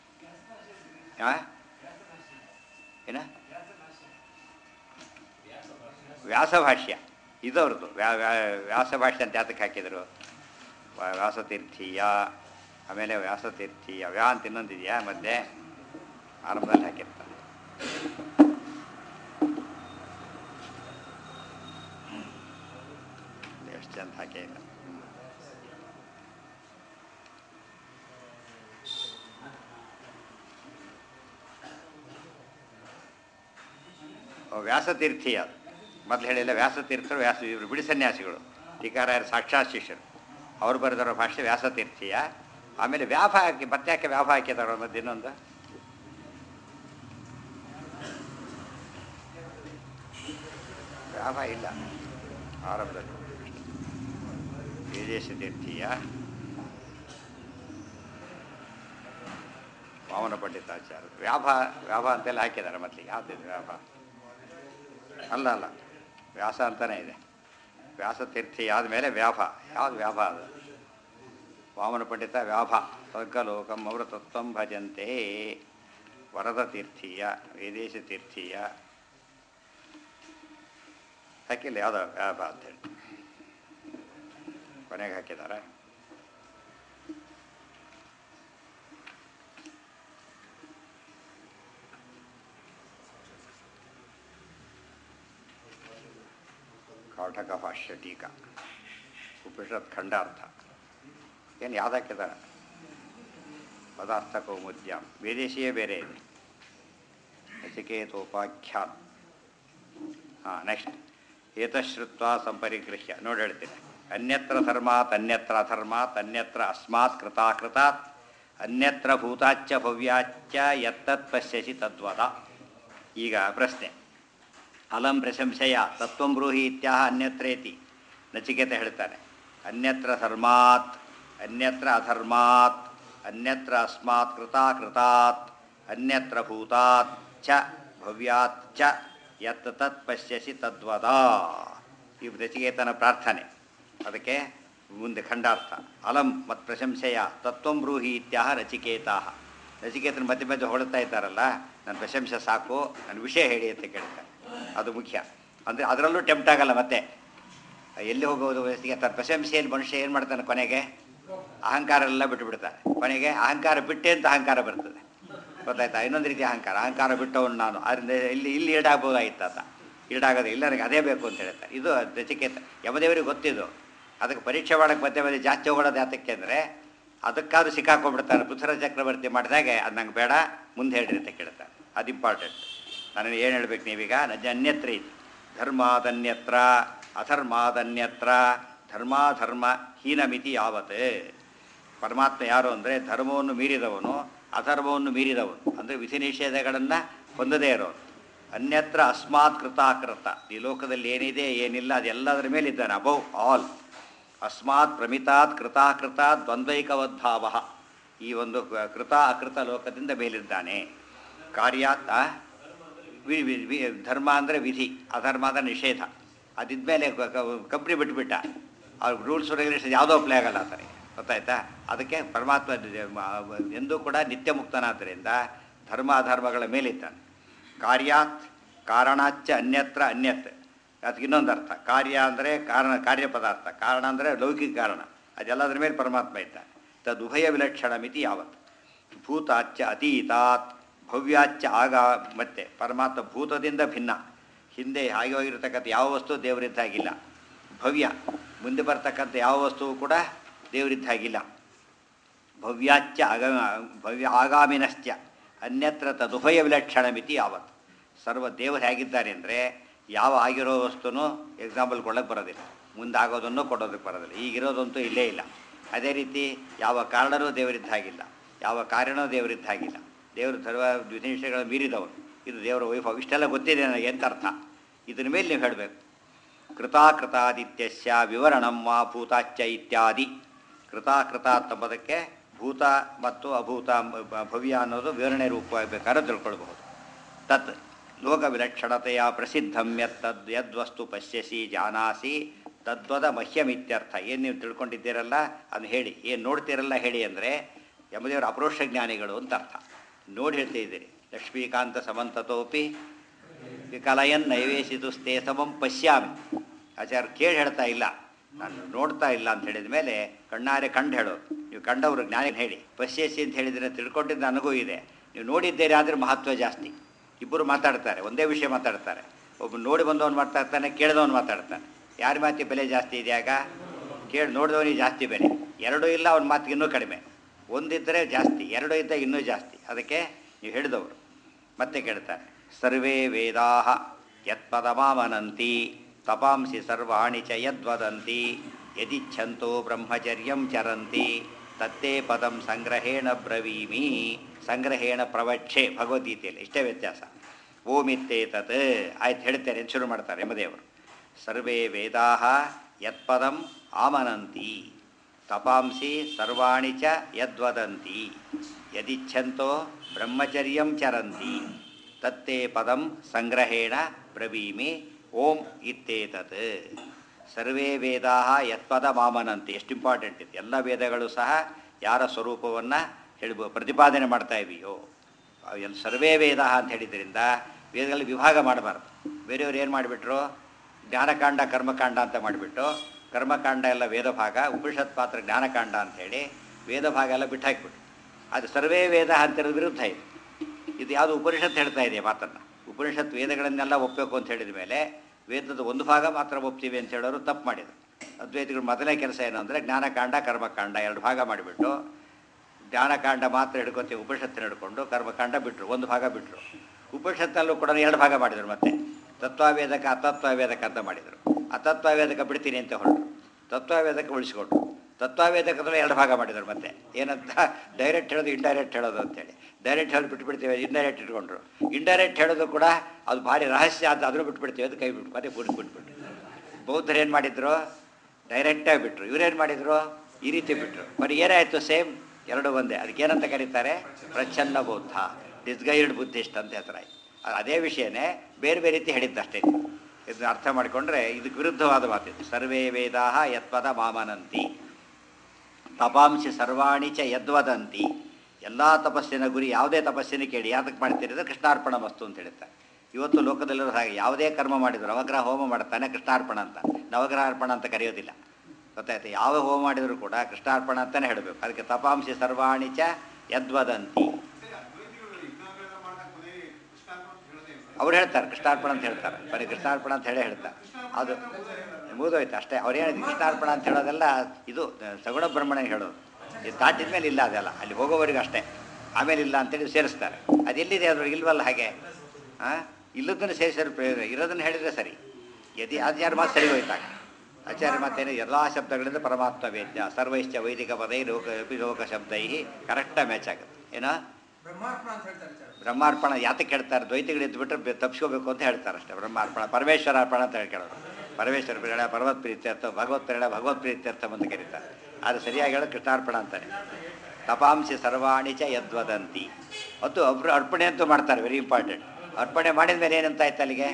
ಆ? ಏನ ವ್ಯಾಸಭಾಷ್ಯ ಇದವ್ರದ್ದು ವ್ಯಾ ವ್ಯಾ- ವ್ಯಾಸಭಾಷ್ಯ ಅಂತ ಯಾತಕ್ಕೆ ಹಾಕಿದರು ವ- ವ್ಯಾಸತೀರ್ಥೀಯ ಆಮೇಲೆ ವ್ಯಾಸತೀರ್ಥೀಯ ವ್ಯಾ ಅಂತ ಇನ್ನೊಂದಿದೆಯಾ ಮಧ್ಯೆ ಆರಂಭದಲ್ಲಿ ಹಾಕಿರ್ತಾರೆ ಎಷ್ಟು ಅಂತ ಹಾಕೇ ಇಲ್ಲ ಅವು ವ್ಯಾಸತೀರ್ಥೀಯ ಅದು ಮೊದಲು ಹೇಳಿಲ್ಲ ವ್ಯಾಸತೀರ್ಥರು ವ್ಯಾಸ ಇವರು ಬಿಡಿ ಸನ್ಯಾಸಿಗಳು ಟೀಕಾರಾಯರ ಸಾಕ್ಷಾತ್ ಶಿಷ್ಯರು ಅವ್ರು ಬರೆದಿರೋ ಭಾಷೆ ವ್ಯಾಸತೀರ್ಥೀಯ ಆಮೇಲೆ ವ್ಯಾಪ ಹಾಕಿ ಮತ್ತೆ ಯಾಕೆ ವ್ಯಾಪ ಹಾಕಿದಾರೋ ಮಧ್ಯೆ ಇನ್ನೊಂದು ವ್ಯಾಪ ಇಲ್ಲ ಆರಂಭದಲ್ಲಿ ವಿದೇಶ ತೀರ್ಥೀಯ ವಾಮನ ಪಂಡಿತಾಚಾರ್ಯ ವ್ಯಾಪ ವ್ಯಾಪ ಅಂತೆಲ್ಲ ಹಾಕಿದ್ದಾರೆ ಮೊದಲಿಗೆ ಯಾವ್ದಿದೆ ವ್ಯಾಪ ಅಲ್ಲ ಅಲ್ಲ ವ್ಯಾಸ ಅಂತಲೇ ಇದೆ ವ್ಯಾಸತೀರ್ಥಿ ಆದಮೇಲೆ ವ್ಯಾಪ ಯಾವ್ದು ವ್ಯಾಪ ಅದು ವಾಮನ ಪಂಡಿತ ವ್ಯಾಪ ಸ್ವರ್ಗಲೋಕಂ ಅಮೃತತ್ವಂ ಭಜಂತೆ ವರದ ತೀರ್ಥೀಯ ವೇದೇಶ ತೀರ್ಥೀಯ ಹಾಕಿಲ್ಲ ಯಾವುದೋ ವ್ಯಾಪ ಅಂತೇಳಿ ಕೊನೆಗೆ ಹಾಕಿದ್ದಾರೆ ಕಾಟಕ ಭಾಷ್ಯ ಟೀಕಾ ಉಪನಿಷತ್ ಖಂಡಾರ್ಥ ಏನು ಯಾವ್ದು ಹಾಕಿದ್ದಾರೆ ಪದಾರ್ಥ ಕೌಮುದ್ಯಾಂ ವೇದೇಶಿಯೇ ಬೇರೆ ಇದೆ ನಚಿಕೇತೋಪಾಖ್ಯಾನ್ ಹಾಂ ನೆಕ್ಸ್ಟ್ ಏತಶ್ರುತ್ವ ಸಂಪರಿಗೃಹ್ಯ ನೋಡಿ ಹೇಳ್ತೀನಿ ಅನ್ಯತ್ರ ಧರ್ಮಾತ್ ಅನ್ಯತ್ರ ಅಧರ್ಮಾತ್ ಅನ್ಯತ್ರ ಅಸ್ಮಾತ್ ಕೃತಾಕೃತಾತ್ ಅನ್ಯತ್ರ ಭೂತಾಚ್ಚ ಭವ್ಯಾಚ್ಚ ಯತ್ತತ್ ಪಶ್ಯಸಿ ತದ್ವದ ಈಗ ಪ್ರಶ್ನೆ ಅಲಂ ಪ್ರಶಂಸೆಯ ತತ್ವಂ ಬ್ರೂಹಿ ಇತ್ಯಾಹ ಅನ್ಯತ್ರೇತಿ ನಚಿಕೇತ ಹೇಳ್ತಾನೆ ಅನ್ಯತ್ರ ಧರ್ಮಾತ್ ಅನ್ಯತ್ರ ಅಧರ್ಮಾತ್ ಅನ್ಯತ್ರ ಅಸ್ಮಾತ್ ಕೃತಾಕೃತಾತ್ ಅನ್ಯತ್ರ ಭೂತಾತ್ ಚ ಭವ್ಯಾತ್ ಚ ಯತ್ ತತ್ ಪಶ್ಯಸಿ ತದ್ವದ ಈ ನಚಿಕೇತನ ಪ್ರಾರ್ಥನೆ ಅದಕ್ಕೆ ಮುಂದೆ ಖಂಡಾರ್ಥ ಅಲಂ ಮತ್ ಪ್ರಶಂಸೆಯ ತತ್ವಂ ಬ್ರೂಹಿ ಇತ್ಯಾಹ ನಚಿಕೇತಾ ನಚಿಕೇತನ ಮಧ್ಯೆ ಮಧ್ಯೆ ಹೊಳ್ತಾ ಇದ್ದಾರಲ್ಲ ನನ್ನ ಪ್ರಶಂಸೆ ಸಾಕು ನನ್ನ ವಿಷಯ ಹೇಳಿ ಅಂತ ಕೇಳ್ತಾರೆ ಅದು ಮುಖ್ಯ ಅಂದರೆ ಅದರಲ್ಲೂ ಟೆಂಪ್ಟ್ ಆಗಲ್ಲ ಮತ್ತೆ ಎಲ್ಲಿ ಹೋಗೋದು ವಯಸ್ಸಿಗೆ ತನ್ನ ಪ್ರಶಂಸೆಯಲ್ಲಿ ಮನುಷ್ಯ ಏನು ಮಾಡ್ತಾನೆ ಕೊನೆಗೆ ಅಹಂಕಾರ ಎಲ್ಲ ಬಿಟ್ಟು ಬಿಡ್ತಾನೆ ಕೊನೆಗೆ ಅಹಂಕಾರ ಬಿಟ್ಟೆ ಅಂತ ಅಹಂಕಾರ ಬರ್ತದೆ ಗೊತ್ತಾಯ್ತಾ ಇನ್ನೊಂದು ರೀತಿ ಅಹಂಕಾರ ಅಹಂಕಾರ ಬಿಟ್ಟವನು ನಾನು ಅದರಿಂದ ಇಲ್ಲಿ ಇಲ್ಲಿ ಈಡಾಗ್ಬೋದಾಗಿತ್ತು ಅಂತ ಈಡಾಗೋದು ಇಲ್ಲ ನನಗೆ ಅದೇ ಬೇಕು ಅಂತ ಹೇಳ್ತಾರೆ ಇದು ನಚಿಕೇತ ಯಮದೇವರಿಗೆ ಗೊತ್ತಿದ್ದು ಅದಕ್ಕೆ ಪರೀಕ್ಷೆ ಮಾಡೋಕ್ಕೆ ಮಧ್ಯೆ ಮಧ್ಯೆ ಜಾಸ್ತಿ ಹೋಗೋದು ಯಾತಕ್ಕೆ ಅಂದರೆ ಅದಕ್ಕಾದ್ರೂ ಸಿಕ್ಕಾಕೊಂಡ್ಬಿಡ್ತಾನೆ ಪೃಥ್ವರ ಚಕ್ರವರ್ತಿ ಮಾಡಿದಾಗೆ ಅದು ನಂಗೆ ಬೇಡ ಮುಂದೆ ಹೇಳ್ರಿ ಅಂತ ಕೇಳ್ತಾನೆ ಅದು ಇಂಪಾರ್ಟೆಂಟ್ ನಾನು ಏನು ಹೇಳ್ಬೇಕು ನೀವೀಗ ನಜ ಅನ್ಯತ್ರ ಇದು ಧರ್ಮಾದನ್ಯತ್ರ ಅಧರ್ಮಾದನ್ಯತ್ರ ಧರ್ಮಾಧರ್ಮ ಹೀನಮಿತಿ ಯಾವತ್ ಪರಮಾತ್ಮ ಯಾರು ಅಂದರೆ ಧರ್ಮವನ್ನು ಮೀರಿದವನು ಅಧರ್ಮವನ್ನು ಮೀರಿದವನು ಅಂದರೆ ವಿಧಿ ನಿಷೇಧಗಳನ್ನು ಹೊಂದದೇ ಇರೋನು ಅನ್ಯತ್ರ ಅಸ್ಮಾತ್ ಕೃತಾಕೃತ ಈ ಲೋಕದಲ್ಲಿ ಏನಿದೆ ಏನಿಲ್ಲ ಅದೆಲ್ಲದರ ಮೇಲೆ ಇದ್ದಾನೆ ಅಬೌವ್ ಆಲ್ ಅಸ್ಮಾತ್ ಪ್ರಮಿತಾತ್ ಕೃತಾಕೃತ ದ್ವಂದ್ವೈಕವದ್ಭಾವ ಈ ಒಂದು ಕ- ಕೃತ ಅಕೃತ ಲೋಕದಿಂದ ಮೇಲಿದ್ದಾನೆ ಕಾರ್ಯಾತ್ ಆ? ವಿ ವಿ- ವಿ- ಧರ್ಮ ಅಂದರೆ ವಿಧಿ ಅಧರ್ಮ ಅಂದರೆ ನಿಷೇಧ ಅದಿದ್ಮೇಲೆ ಕಂಪ್ನಿ ಬಿಟ್ಬಿಟ್ಟ ಅವ್ರ ರೂಲ್ಸ್ ರೆಗ್ಯುಲೇಷನ್ ಯಾವುದೋ ಅಪ್ಲೈ ಆಗಲ್ಲ ಆ ಥರ ಗೊತ್ತಾಯ್ತಾ ಅದಕ್ಕೆ ಪರಮಾತ್ಮ ದ- ಮ- ಎಂದೂ ಕೂಡ ನಿತ್ಯ ಮುಕ್ತನಾದ್ದರಿಂದ ಧರ್ಮ ಅಧರ್ಮಗಳ ಮೇಲಿದ್ದಾನೆ ಕಾರ್ಯಾತ್ ಕಾರಣಾಚ್ಚ ಅನ್ಯತ್ರ ಅನ್ಯತ್ ಅದಕ್ಕೆ ಇನ್ನೊಂದು ಅರ್ಥ ಕಾರ್ಯ ಅಂದರೆ ಕಾರಣ ಕಾರ್ಯ ಪದಾರ್ಥ ಕಾರಣ ಅಂದರೆ ಲೌಕಿಕ ಕಾರಣ ಅದೆಲ್ಲದರ ಮೇಲೆ ಪರಮಾತ್ಮ ಇದ್ದಾನೆ ತದುಭಯ ವಿಲಕ್ಷಣ ಮಿತಿ ಯಾವತ್ತು ಭೂತಾಚ್ಚ ಅತೀತಾತ್ ಭವ್ಯಾಚ್ಚ ಆಗ ಮತ್ತೆ ಪರಮಾತ್ಮ ಭೂತದಿಂದ ಭಿನ್ನ ಹಿಂದೆ ಹಾಗೆ ಹೋಗಿರ್ತಕ್ಕಂಥ ಯಾವ ವಸ್ತು ದೇವರಿದ್ದಾಗಿಲ್ಲ ಭವ್ಯ ಮುಂದೆ ಬರ್ತಕ್ಕಂಥ ಯಾವ ವಸ್ತುವು ಕೂಡ ದೇವರಿದ್ದಾಗಿಲ್ಲ ಭವ್ಯಾಚ್ಚ ಆಗ ಭವ್ಯ ಆಗಾಮಿನಶ್ಚ ಅನ್ಯತ್ರ ತದುಭಯ ವಿಲಕ್ಷಣ ಮಿತಿ ಯಾವತ್ತು ಸರ್ವ ದೇವರು ಹೇಗಿದ್ದಾರೆ ಅಂದರೆ ಯಾವ ಆಗಿರೋ ವಸ್ತುನೂ ಎಕ್ಸಾಂಪಲ್ ಕೊಡೋಕ್ಕೆ ಬರೋದಿಲ್ಲ ಮುಂದೆ ಆಗೋದನ್ನು ಕೊಡೋದಕ್ಕೆ ಬರೋದಿಲ್ಲ ಈಗಿರೋದಂತೂ ಇಲ್ಲೇ ಇಲ್ಲ ಅದೇ ರೀತಿ ಯಾವ ಕಾರಣನೂ ದೇವರಿದ್ದ ಹಾಗಿಲ್ಲ ಯಾವ ಕಾರ್ಯನೂ ದೇವರಿದ್ದ ಹಾಗಿಲ್ಲ ದೇವರು ಸರ್ವ ವಿನಿಷಯಗಳ ಮೀರಿದವರು ಇದು ದೇವರ ವೈಭವ ಇಷ್ಟೆಲ್ಲ ಗೊತ್ತಿದೆ ನನಗೆ ಅಂತ ಅರ್ಥ ಇದರ ಮೇಲೆ ನೀವು ಹೇಳಬೇಕು ಕೃತಾಕೃತಾದಿತ್ಯಸ್ಯ ವಿವರಣಂ ವಾ ಭೂತಾಚ್ಚ ಇತ್ಯಾದಿ ಕೃತಾಕೃತ ಅಂತಂಬುದಕ್ಕೆ ಭೂತ ಮತ್ತು ಅಭೂತ ಬ- ಭವ್ಯ ಅನ್ನೋದು ವಿವರಣೆ ರೂಪವಾಗಿ ಬೇಕಾದ್ರೆ ತಿಳ್ಕೊಳ್ಬಹುದು ತತ್ ಲೋಕ ವಿಲಕ್ಷಣತೆಯ ಪ್ರಸಿದ್ಧಂ ಯತ್ತದ್ ಯದ್ವಸ್ತು ಪಶ್ಯಸಿ ಜಾನಾಸಿ ತದ್ವದ ಮಹ್ಯಮಿತ್ಯರ್ಥ ಏನು ನೀವು ತಿಳ್ಕೊಂಡಿದ್ದೀರಲ್ಲ ಅದನ್ನು ಹೇಳಿ ಏನು ನೋಡ್ತೀರಲ್ಲ ಹೇಳಿ ಅಂದರೆ ಯಮದೇವರ ಅಪರೋಕ್ಷ ಜ್ಞಾನಿಗಳು ಅಂತ ಅರ್ಥ ನೋಡಿ ಹೇಳ್ತಿದ್ದೀರಿ ಲಕ್ಷ್ಮೀಕಾಂತ ಸಮಂತತೋಪಿ ಕಲಯನ್ ನೈವೇಶಿತು ಸ್ಥೇ ಸಮಂ ಪಶ್ಯಾಮಿ ಆಚಾರ್ಯ ಕೇಳಿ ಹೇಳ್ತಾ ಇಲ್ಲ ನಾನು ನೋಡ್ತಾ ಇಲ್ಲ ಅಂತ ಹೇಳಿದ ಮೇಲೆ ಕಣ್ಣಾರೆ ಕಂಡು ಹೇಳೋದು ನೀವು ಕಂಡವರು ಜ್ಞಾನ ಹೇಳಿ ಪಶ್ಯಸಿ ಅಂತ ಹೇಳಿದ್ರೆ ತಿಳ್ಕೊಂಡಿದ್ದು ನನಗೂ ಇದೆ ನೀವು ನೋಡಿದ್ದೀರಿ ಆದರೆ ಮಹತ್ವ ಜಾಸ್ತಿ ಇಬ್ಬರು ಮಾತಾಡ್ತಾರೆ ಒಂದೇ ವಿಷಯ ಮಾತಾಡ್ತಾರೆ ಒಬ್ಬ ನೋಡಿ ಬಂದವನು ಮಾತಾಡ್ತಾನೆ ಕೇಳಿದವನು ಮಾತಾಡ್ತಾನೆ ಯಾರ ಮಾತಿ ಬೆಲೆ ಜಾಸ್ತಿ ಇದೆಯಾಗ ಕೇಳಿ ನೋಡಿದವನಿಗೆ ಜಾಸ್ತಿ ಬೆಲೆ ಎರಡೂ ಇಲ್ಲ ಅವನ ಮಾತಿಗೆ ಇನ್ನೂ ಕಡಿಮೆ ಒಂದಿದ್ದರೆ ಜಾಸ್ತಿ ಎರಡು ಇದ್ದಾಗ ಇನ್ನೂ ಜಾಸ್ತಿ ಅದಕ್ಕೆ ನೀವು ಹೇಳಿದವರು ಮತ್ತೆ ಕೇಳ್ತಾರೆ ಸರ್ವೇ ವೇದಾ ಯತ್ಪದಮಾಮನಂತಿ ತಪಾಂಸಿ ಸರ್ವಾಣಿ ಚ ಯದ್ವದಂತಿ ಯದಿಚ್ಛಂತೋ ಬ್ರಹ್ಮಚರ್ಯಂ ಚರಂತಿ ತತ್ತೇ ಪದಂ ಸಂಗ್ರಹೇಣ ಬ್ರವೀಮಿ ಸಂಗ್ರಹೇಣ ಪ್ರವಕ್ಷೆ ಭಗವದ್ಗೀತೆಯಲ್ಲಿ ಇಷ್ಟೇ ವ್ಯತ್ಯಾಸ ಓಮಿತ್ತೇತತ್ ಆಯ್ತು ಹೇಳ್ತೇನೆ ಅಂತ ಶುರು ಮಾಡ್ತಾರೆ ಯಮದೇವರು ಸರ್ವೇ ವೇದಾ ಯತ್ಪದಂ ಆಮನಂತಿ ತಪಾಂಸಿ ಸರ್ವಾಣಿ ಚ ಯದ್ವದಂತಿ ಯದಿಚ್ಛಂತೋ ಬ್ರಹ್ಮಚರ್ಯಂ ಚರಂತಿ ತತ್ತೇ ಪದಂ ಸಂಗ್ರಹೇಣ ಬ್ರವೀಮಿ ಓಂ ಇತ್ತೇತತ್ ಸರ್ವೇ ವೇದಾ ಯತ್ಪದ ಮಾಮನಂತಿ ಎಷ್ಟು ಇಂಪಾರ್ಟೆಂಟ್ ಇದೆ ಎಲ್ಲ ವೇದಗಳು ಸಹ ಯಾರ ಸ್ವರೂಪವನ್ನು ಹೇಳಿ ಪ್ರತಿಪಾದನೆ ಮಾಡ್ತಾ ಇವೆಯೋ ಎಲ್ಲಿ ಸರ್ವೇ ವೇದ ಅಂತ ಹೇಳಿದ್ರಿಂದ ವೇದಗಳಲ್ಲಿ ವಿಭಾಗ ಮಾಡಬಾರ್ದು ಬೇರೆಯವ್ರು ಏನು ಮಾಡಿಬಿಟ್ರು ಜ್ಞಾನಕಾಂಡ ಕರ್ಮಕಾಂಡ ಅಂತ ಮಾಡಿಬಿಟ್ಟು ಕರ್ಮಕಾಂಡ ಎಲ್ಲ ವೇದ ಭಾಗ ಉಪನಿಷತ್ ಪಾತ್ರ ಜ್ಞಾನಕಾಂಡ ಅಂಥೇಳಿ ವೇದ ಭಾಗ ಎಲ್ಲ ಬಿಟ್ಟು ಹಾಕಿಬಿಟ್ರು ಅದು ಸರ್ವೇ ವೇದ ಅಂತಿರೋದು ವಿರುದ್ಧ ಇದೆ ಇದು ಯಾವುದು ಉಪನಿಷತ್ ಹೇಳ್ತಾ ಇದೆ ಮಾತನ್ನು ಉಪನಿಷತ್ ವೇದಗಳನ್ನೆಲ್ಲ ಒಪ್ಪಬೇಕು ಅಂತ ಹೇಳಿದ ಮೇಲೆ ವೇದದ ಒಂದು ಭಾಗ ಮಾತ್ರ ಒಪ್ತೀವಿ ಅಂತ ಹೇಳೋರು ತಪ್ಪು ಮಾಡಿದರು ಅದ್ವೈತಿಗಳು ಮೊದಲನೇ ಕೆಲಸ ಏನು ಅಂದರೆ ಜ್ಞಾನಕಾಂಡ ಕರ್ಮಕಾಂಡ ಎರಡು ಭಾಗ ಮಾಡಿಬಿಟ್ಟು ಜ್ಞಾನಕಾಂಡ ಮಾತ್ರ ಹಿಡ್ಕೊತೀವಿ ಉಪನಿಷತ್ತಿನ ಹಿಡ್ಕೊಂಡು ಕರ್ಮಕಾಂಡ ಬಿಟ್ಟರು ಒಂದು ಭಾಗ ಬಿಟ್ಟರು ಉಪನಿಷತ್ತಲ್ಲೂ ಕೂಡ ಎರಡು ಭಾಗ ಮಾಡಿದರು ಮತ್ತೆ ತತ್ವವೇದಕ ಅತತ್ವವೇದಕ ಅಂತ ಮಾಡಿದರು ಅತತ್ವವೇದಕ ಬಿಡ್ತೀನಿ ಅಂತ ಹೊರಟರು ತತ್ವವೇದಕ ಉಳಿಸ್ಕೊಟ್ರು ತತ್ವವೇದಕದಲ್ಲಿ ಎರಡು ಭಾಗ ಮಾಡಿದರು ಮತ್ತೆ ಏನಂತ ಡೈರೆಕ್ಟ್ ಹೇಳೋದು ಇಂಡೈರೆಕ್ಟ್ ಹೇಳೋದು ಅಂತೇಳಿ ಡೈರೆಕ್ಟ್ ಹೇಳಿ ಬಿಟ್ಬಿಡ್ತೀವಿ ಇಂಡೈರೆಕ್ಟ್ ಇಟ್ಕೊಂಡ್ರು ಇಂಡೈರೆಕ್ಟ್ ಹೇಳೋದು ಕೂಡ ಅದು ಭಾರಿ ರಹಸ್ಯ ಅಂತ ಅದನ್ನು ಬಿಟ್ಬಿಡ್ತೀವಿ ಅದು ಕೈ ಬಿಟ್ಟು ಮತ್ತೆ ಬಿಟ್ಟು ಬಿಟ್ಬಿಟ್ಟು ಬೌದ್ಧರು ಏನು ಮಾಡಿದ್ರು ಡೈರೆಕ್ಟಾಗಿ ಬಿಟ್ಟರು ಇವ್ರೇನು ಮಾಡಿದರು ಈ ರೀತಿ ಬಿಟ್ಟರು ಬರೀ ಏನಾಯಿತು ಸೇಮ್ ಎರಡು ಒಂದೇ ಅದಕ್ಕೆ ಏನಂತ ಕರೀತಾರೆ ಪ್ರಚ್ಛನ್ನ ಬೌದ್ಧ ಡಿಸ್ಗೈಡ್ ಬುದ್ಧಿಸ್ಟ್ ಅಂತ ಹೆಸರಾಯ್ತು ಅದು ಅದೇ ವಿಷಯನೇ ಬೇರೆ ಬೇರೆ ರೀತಿ ಹೇಳಿದ್ದಷ್ಟೇ ಇದನ್ನ ಅರ್ಥ ಮಾಡಿಕೊಂಡ್ರೆ ಇದಕ್ಕೆ ವಿರುದ್ಧವಾದ ಮಾತಿತ್ತು ಸರ್ವೇ ವೇದಾ ಯತ್ಪದ ಮಾಮನಂತಿ ತಪಾಂಶಿ ಸರ್ವಾಣಿ ಚ ಯದ್ವದಂತಿ ಎಲ್ಲ ತಪಸ್ಸಿನ ಗುರಿ ಯಾವುದೇ ತಪಸ್ಸಿನ ಕೇಳಿ ಯಾತಕ್ಕೆ ಮಾಡ್ತೀರಿ ಅಂದರೆ ಕೃಷ್ಣಾರ್ಪಣ ವಸ್ತು ಅಂತ ಹೇಳ್ತಾರೆ ಇವತ್ತು ಲೋಕದಲ್ಲಿರೋ ಹಾಗೆ ಯಾವುದೇ ಕರ್ಮ ಮಾಡಿದ್ರು ನವಗ್ರಹ ಹೋಮ ಮಾಡ್ತಾನೆ ಕೃಷ್ಣಾರ್ಪಣ ಅಂತ ನವಗ್ರಹ ಅರ್ಪಣ ಅಂತ ಕರೆಯೋದಿಲ್ಲ ಗೊತ್ತಾಯ್ತು ಯಾವ ಹೋಮ ಮಾಡಿದರೂ ಕೂಡ ಕೃಷ್ಣಾರ್ಪಣ ಅಂತಲೇ ಹೇಳಬೇಕು ಅದಕ್ಕೆ ತಪಾಂಶಿ ಸರ್ವಾಣಿ ಚ ಯದ್ವದಂತಿ ಅವ್ರು ಹೇಳ್ತಾರೆ ಕೃಷ್ಣಾರ್ಪಣ ಅಂತ ಹೇಳ್ತಾರೆ ಬರೀ ಕೃಷ್ಣಾರ್ಪಣ ಅಂತ ಹೇಳೇ ಹೇಳ್ತಾರೆ ಅದು ಮುಗಿದೋಯ್ತು ಅಷ್ಟೇ ಅವ್ರು ಹೇಳಿದ್ರು ಕೃಷ್ಣಾರ್ಪಣ ಅಂತ ಹೇಳೋದೆಲ್ಲ ಇದು ಸಗುಣ ಬ್ರಹ್ಮಣ ಹೇಳೋದು ಇದು ದಾಟಿದ ಮೇಲೆ ಇಲ್ಲ ಅದೆಲ್ಲ ಅಲ್ಲಿ ಹೋಗೋವರೆಗೂ ಅಷ್ಟೇ ಆಮೇಲೆ ಇಲ್ಲ ಅಂತೇಳಿ ಸೇರಿಸ್ತಾರೆ ಅದು ಎಲ್ಲಿದೆ ಅದ್ರೊಳಗೆ ಇಲ್ವಲ್ಲ ಹಾಗೆ ಹಾಂ ಇಲ್ಲದನ್ನು ಸೇರಿಸಿದ್ರೆ ಪ್ರಯೋಜನ ಇರೋದನ್ನು ಹೇಳಿದರೆ ಸರಿ ಯದಿ ಆಚಾರ್ಯ ಮಾತು ಸರಿ ಹೋಯ್ತಾಗ ಆಚಾರ್ಯ ಮಾತೇನು ಎಲ್ಲ ಶಬ್ದಗಳಿಂದ ಪರಮಾತ್ಮ ವೇದ್ಯ ಸರ್ವೈಶ್ಚ ವೈದಿಕ ಪದೈ ಲೋಕ ಲೋಕ ಶಬ್ದೈ ಕರೆಕ್ಟಾಗಿ ಮ್ಯಾಚ್ ಆಗುತ್ತೆ ಏನೋ ಬ್ರಹ್ಮಾರ್ಪಣ ಅಂತ ಹೇಳ್ತಾರೆ ಸರ್ ಬ್ರಹ್ಮಾರ್ಪಣ ಯಾತಕ್ಕೆ ಹೇಳ್ತಾರೆ ದ್ವೈತಿಗಳು ಎದ್ಬಿಟ್ರೆ ತಪ್ಪಿಸ್ಕೋಬೇಕು ಅಂತ ಹೇಳ್ತಾರೆ ಅಷ್ಟೇ ಬ್ರಹ್ಮಾರ್ಪಣ ಪರಮೇಶ್ವರ ಅರ್ಪಣ ಅಂತ ಹೇಳ್ಕೊಳ್ಳೋದು ಪರಮೇಶ್ವರ ಪ್ರೇರಣ ಭಗವತ್ ಪ್ರೀತ್ಯರ್ಥ ಭಗವತ್ ಪ್ರೇರಣ ಭಗವತ್ ಪ್ರೀತ್ಯರ್ಥ ಅಂತ ಕರೀತಾರೆ ಅದು ಸರಿಯಾಗಿ ಹೇಳೋದು ಕೃಷ್ಣಾರ್ಪಣ ಅಂತಾನೆ ತಪಾಂಸಿ ಸರ್ವಾಣಿ ಚ ಯದ್ವದಂತಿ ಮತ್ತು ಒಬ್ರು ಅರ್ಪಣೆ ಅಂತೂ ಮಾಡ್ತಾರೆ ವೆರಿ ಇಂಪಾರ್ಟೆಂಟ್ ಅರ್ಪಣೆ ಮಾಡಿದ ಮೇಲೆ ಏನಂತ ಆಯ್ತು ಅಲ್ಲಿಗೆ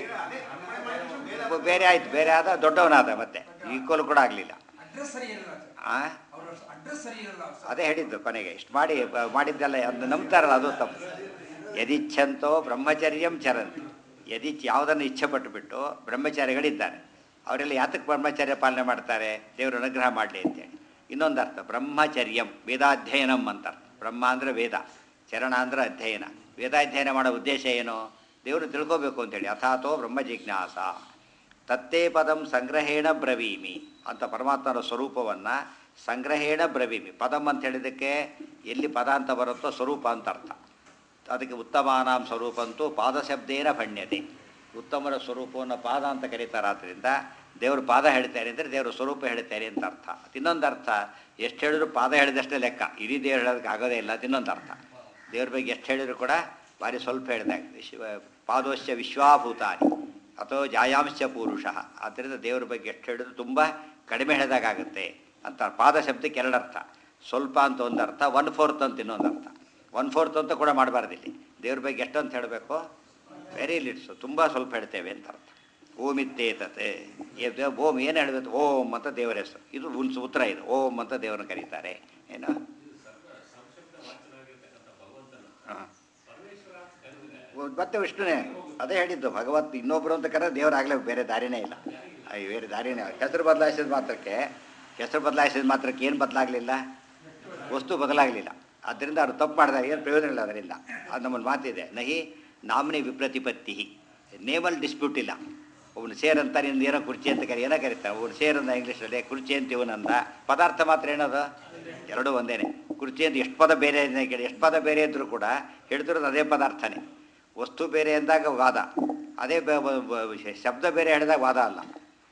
ಬೇರೆ ಆಯ್ತು ಬೇರೆ ಆದ ದೊಡ್ಡವನಾದ ಮತ್ತೆ ಈಕ್ವಲ್ ಕೂಡ ಆಗಲಿಲ್ಲ ಅಡ್ರೆಸ್ ಸರಿ ಇರಲ್ಲ ಸರ್ ಆ ಅವ್ರ ಅಡ್ರೆಸ್ ಸರಿ ಇರಲ್ಲ ಸರ್ ಅದೇ ಹೇಳಿದ್ದು ಕೊನೆಗೆ ಇಷ್ಟು ಮಾಡಿ ಬ- ಮಾಡಿದ್ದೆಲ್ಲ ಅದನ್ನ ನಂಬ್ತಾರಲ್ಲ ಅದು ತಪ್ಪು ಯದಿಚ್ಛಂತೋ ಬ್ರಹ್ಮಚರ್ಯಂ ಚರಂತಿ ಯದಿಚ್ ಯಾವುದನ್ನು ಇಚ್ಛೆ ಪಟ್ಟುಬಿಟ್ಟು ಬ್ರಹ್ಮಚಾರಿಗಳಿದ್ದಾರೆ ಅವರೆಲ್ಲ ಯಾತಕ್ಕೆ ಬ್ರಹ್ಮಚರ್ಯ ಪಾಲನೆ ಮಾಡ್ತಾರೆ ದೇವರು ಅನುಗ್ರಹ ಮಾಡಲಿ ಅಂತೇಳಿ ಇನ್ನೊಂದು ಅರ್ಥ ಬ್ರಹ್ಮಚರ್ಯಂ ವೇದಾಧ್ಯಯನಂ ಅಂತ ಅರ್ಥ. ಬ್ರಹ್ಮ ಅಂದರೆ ವೇದ ಚರಣ ಅಂದರೆ ಅಧ್ಯಯನ ವೇದಾಧ್ಯಯನ ಮಾಡೋ ಉದ್ದೇಶ ಏನು ದೇವರು ತಿಳ್ಕೋಬೇಕು ಅಂತೇಳಿ ಅಥಾತೋ ಬ್ರಹ್ಮ ಜಿಜ್ಞಾಸ ತತ್ತೇ ಪದಂ ಸಂಗ್ರಹೇಣ ಬ್ರವೀಮಿ ಅಂತ ಪರಮಾತ್ಮನ ಸ್ವರೂಪವನ್ನು ಸಂಗ್ರಹೇಣ ಬ್ರವೀಮಿ ಪದಂ ಅಂತ ಹೇಳಿದ್ದಕ್ಕೆ ಎಲ್ಲಿ ಪದ ಅಂತ ಬರುತ್ತೋ ಸ್ವರೂಪ ಅಂತ ಅರ್ಥ ಅದಕ್ಕೆ ಉತ್ತಮಾನಾಂ ಸ್ವರೂಪಂತೂ ಪಾದಶಬ್ದೇನ ಭಣ್ಯತೆ ಉತ್ತಮರ ಸ್ವರೂಪವನ್ನು ಪಾದ ಅಂತ ಕರೀತಾರೆ ಆದ್ದರಿಂದ ದೇವರು ಪಾದ ಹೇಳ್ತಾರೆ ಅಂದರೆ ದೇವರು ಸ್ವರೂಪ ಹೇಳ್ತಾರೆ ಅಂತ ಅರ್ಥ ಇನ್ನೊಂದು ಅರ್ಥ ಎಷ್ಟು ಹೇಳಿದ್ರು ಪಾದ ಹೇಳಿದಷ್ಟೇ ಲೆಕ್ಕ ಇಡೀ ದೇವ್ರು ಹೇಳೋದಕ್ಕೆ ಆಗೋದೇ ಇಲ್ಲ ಅದು ಇನ್ನೊಂದು ಅರ್ಥ ದೇವ್ರ ಬಗ್ಗೆ ಎಷ್ಟು ಹೇಳಿದ್ರು ಕೂಡ ಭಾರಿ ಸ್ವಲ್ಪ ಹೇಳಿದಾಗ ವಿಶ್ವ ಪಾದೋಶ್ಚ ವಿಶ್ವಾಭೂತಾನಿ ಅಥವಾ ಜಾಯಾಂಶ ಪುರುಷ ಆದ್ದರಿಂದ ದೇವರ ಬಗ್ಗೆ ಎಷ್ಟು ಹೇಳಿದ್ರು ತುಂಬ ಕಡಿಮೆ ಹೇಳಿದಾಗುತ್ತೆ ಅಂತ ಪಾದ ಶಬ್ದಕ್ಕೆ ಎರಡು ಅರ್ಥ ಸ್ವಲ್ಪ ಅಂತ ಒಂದು ಅರ್ಥ ಒನ್ ಫೋರ್ತ್ ಅಂತ ಇನ್ನೊಂದು ಅರ್ಥ ಒನ್ ಫೋರ್ತ್ ಅಂತ ಕೂಡ ಮಾಡಬಾರ್ದು ಇಲ್ಲಿ ದೇವ್ರ ಬಗ್ಗೆ ಎಷ್ಟು ಅಂತ ಹೇಳಬೇಕು ವೆರಿ ಲಿಟ್ಸು ತುಂಬ ಸ್ವಲ್ಪ ಹೇಳ್ತೇವೆ ಅಂತ ಅರ್ಥ ಓಂ ಇತ್ತೇತತೆ ಏ- ದೇ- ಓಂ ಏನು ಹೇಳಬೇಕು ಓಂ ಅಂತ ದೇವರ ಹೆಸರು ಇದು ಉಲ್ಸ್ ಉತ್ತರ ಇದು ಓಂ ಅಂತ ದೇವರನ್ನ ಕರೀತಾರೆ ಏನು ಹಾಂ ಮತ್ತೆ ವಿಷ್ಣುನೇ ಅದೇ ಹೇಳಿದ್ದು ಭಗವತ್ ಇನ್ನೊಬ್ರು ಅಂತ ಕರೆ ದೇವರಾಗಲೇ ಬೇರೆ ದಾರಿನೇ ಇಲ್ಲ ಅಯ್ಯ, ಬೇರೆ ದಾರಿನೇ ಇಲ್ಲ. ಹೆಸರು ಬದಲಾಯಿಸಿದ ಮಾತ್ರಕ್ಕೆ ಹೆಸರು ಬದಲಾಯಿಸಿದ ಮಾತ್ರಕ್ಕೆ ಏನು ಬದಲಾಗಲಿಲ್ಲ ವಸ್ತು ಬದಲಾಗಲಿಲ್ಲ ಆದ್ದರಿಂದ ಅವ್ರು ತಪ್ಪು ಮಾಡಿದಾಗ ಏನು ಪ್ರಯೋಜನ ಇಲ್ಲ ಅದರಿಂದ ಅದು ನಮ್ಮಲ್ಲಿ ಮಾತಿದೆ ನಹಿ ನಾಮಿನಿ ವಿಪ್ರತಿಪತ್ತಿ ನೇಮಲ್ ಡಿಸ್ಪ್ಯೂಟ್ ಇಲ್ಲ ಒಬ್ಬನು ಸೇರ್ ಅಂತ ನಿಂದು ಏನೋ ಕುರ್ಚಿ ಅಂತ ಕರಿ ಏನೋ ಕರೀತಾರೆ ಒಬ್ಬನು ಸೇರ್ ಅಂದ ಇಂಗ್ಲೀಷಲ್ಲಿ ಕುರ್ಚಿ ಅಂತ ಇವನಂದ ಪದಾರ್ಥ ಮಾತ್ರ ಏನದು ಎರಡೂ ಒಂದೇನೆ ಕುರ್ಚಿ ಅಂತ ಎಷ್ಟು ಪದ ಬೇರೆ ಇದೆ ಕೇಳಿ ಎಷ್ಟು ಪದ ಬೇರೆ ಇದ್ದರೂ ಕೂಡ ಹೇಳ್ತಿರೋದು ಅದೇ ಪದಾರ್ಥನೇ ವಸ್ತು ಬೇರೆ ಅಂದಾಗ ವಾದ ಅದೇ ಬ- ಬ- ಬ- ಶಬ್ದ ಬೇರೆ ಹೇಳಿದಾಗ ವಾದ ಅಲ್ಲ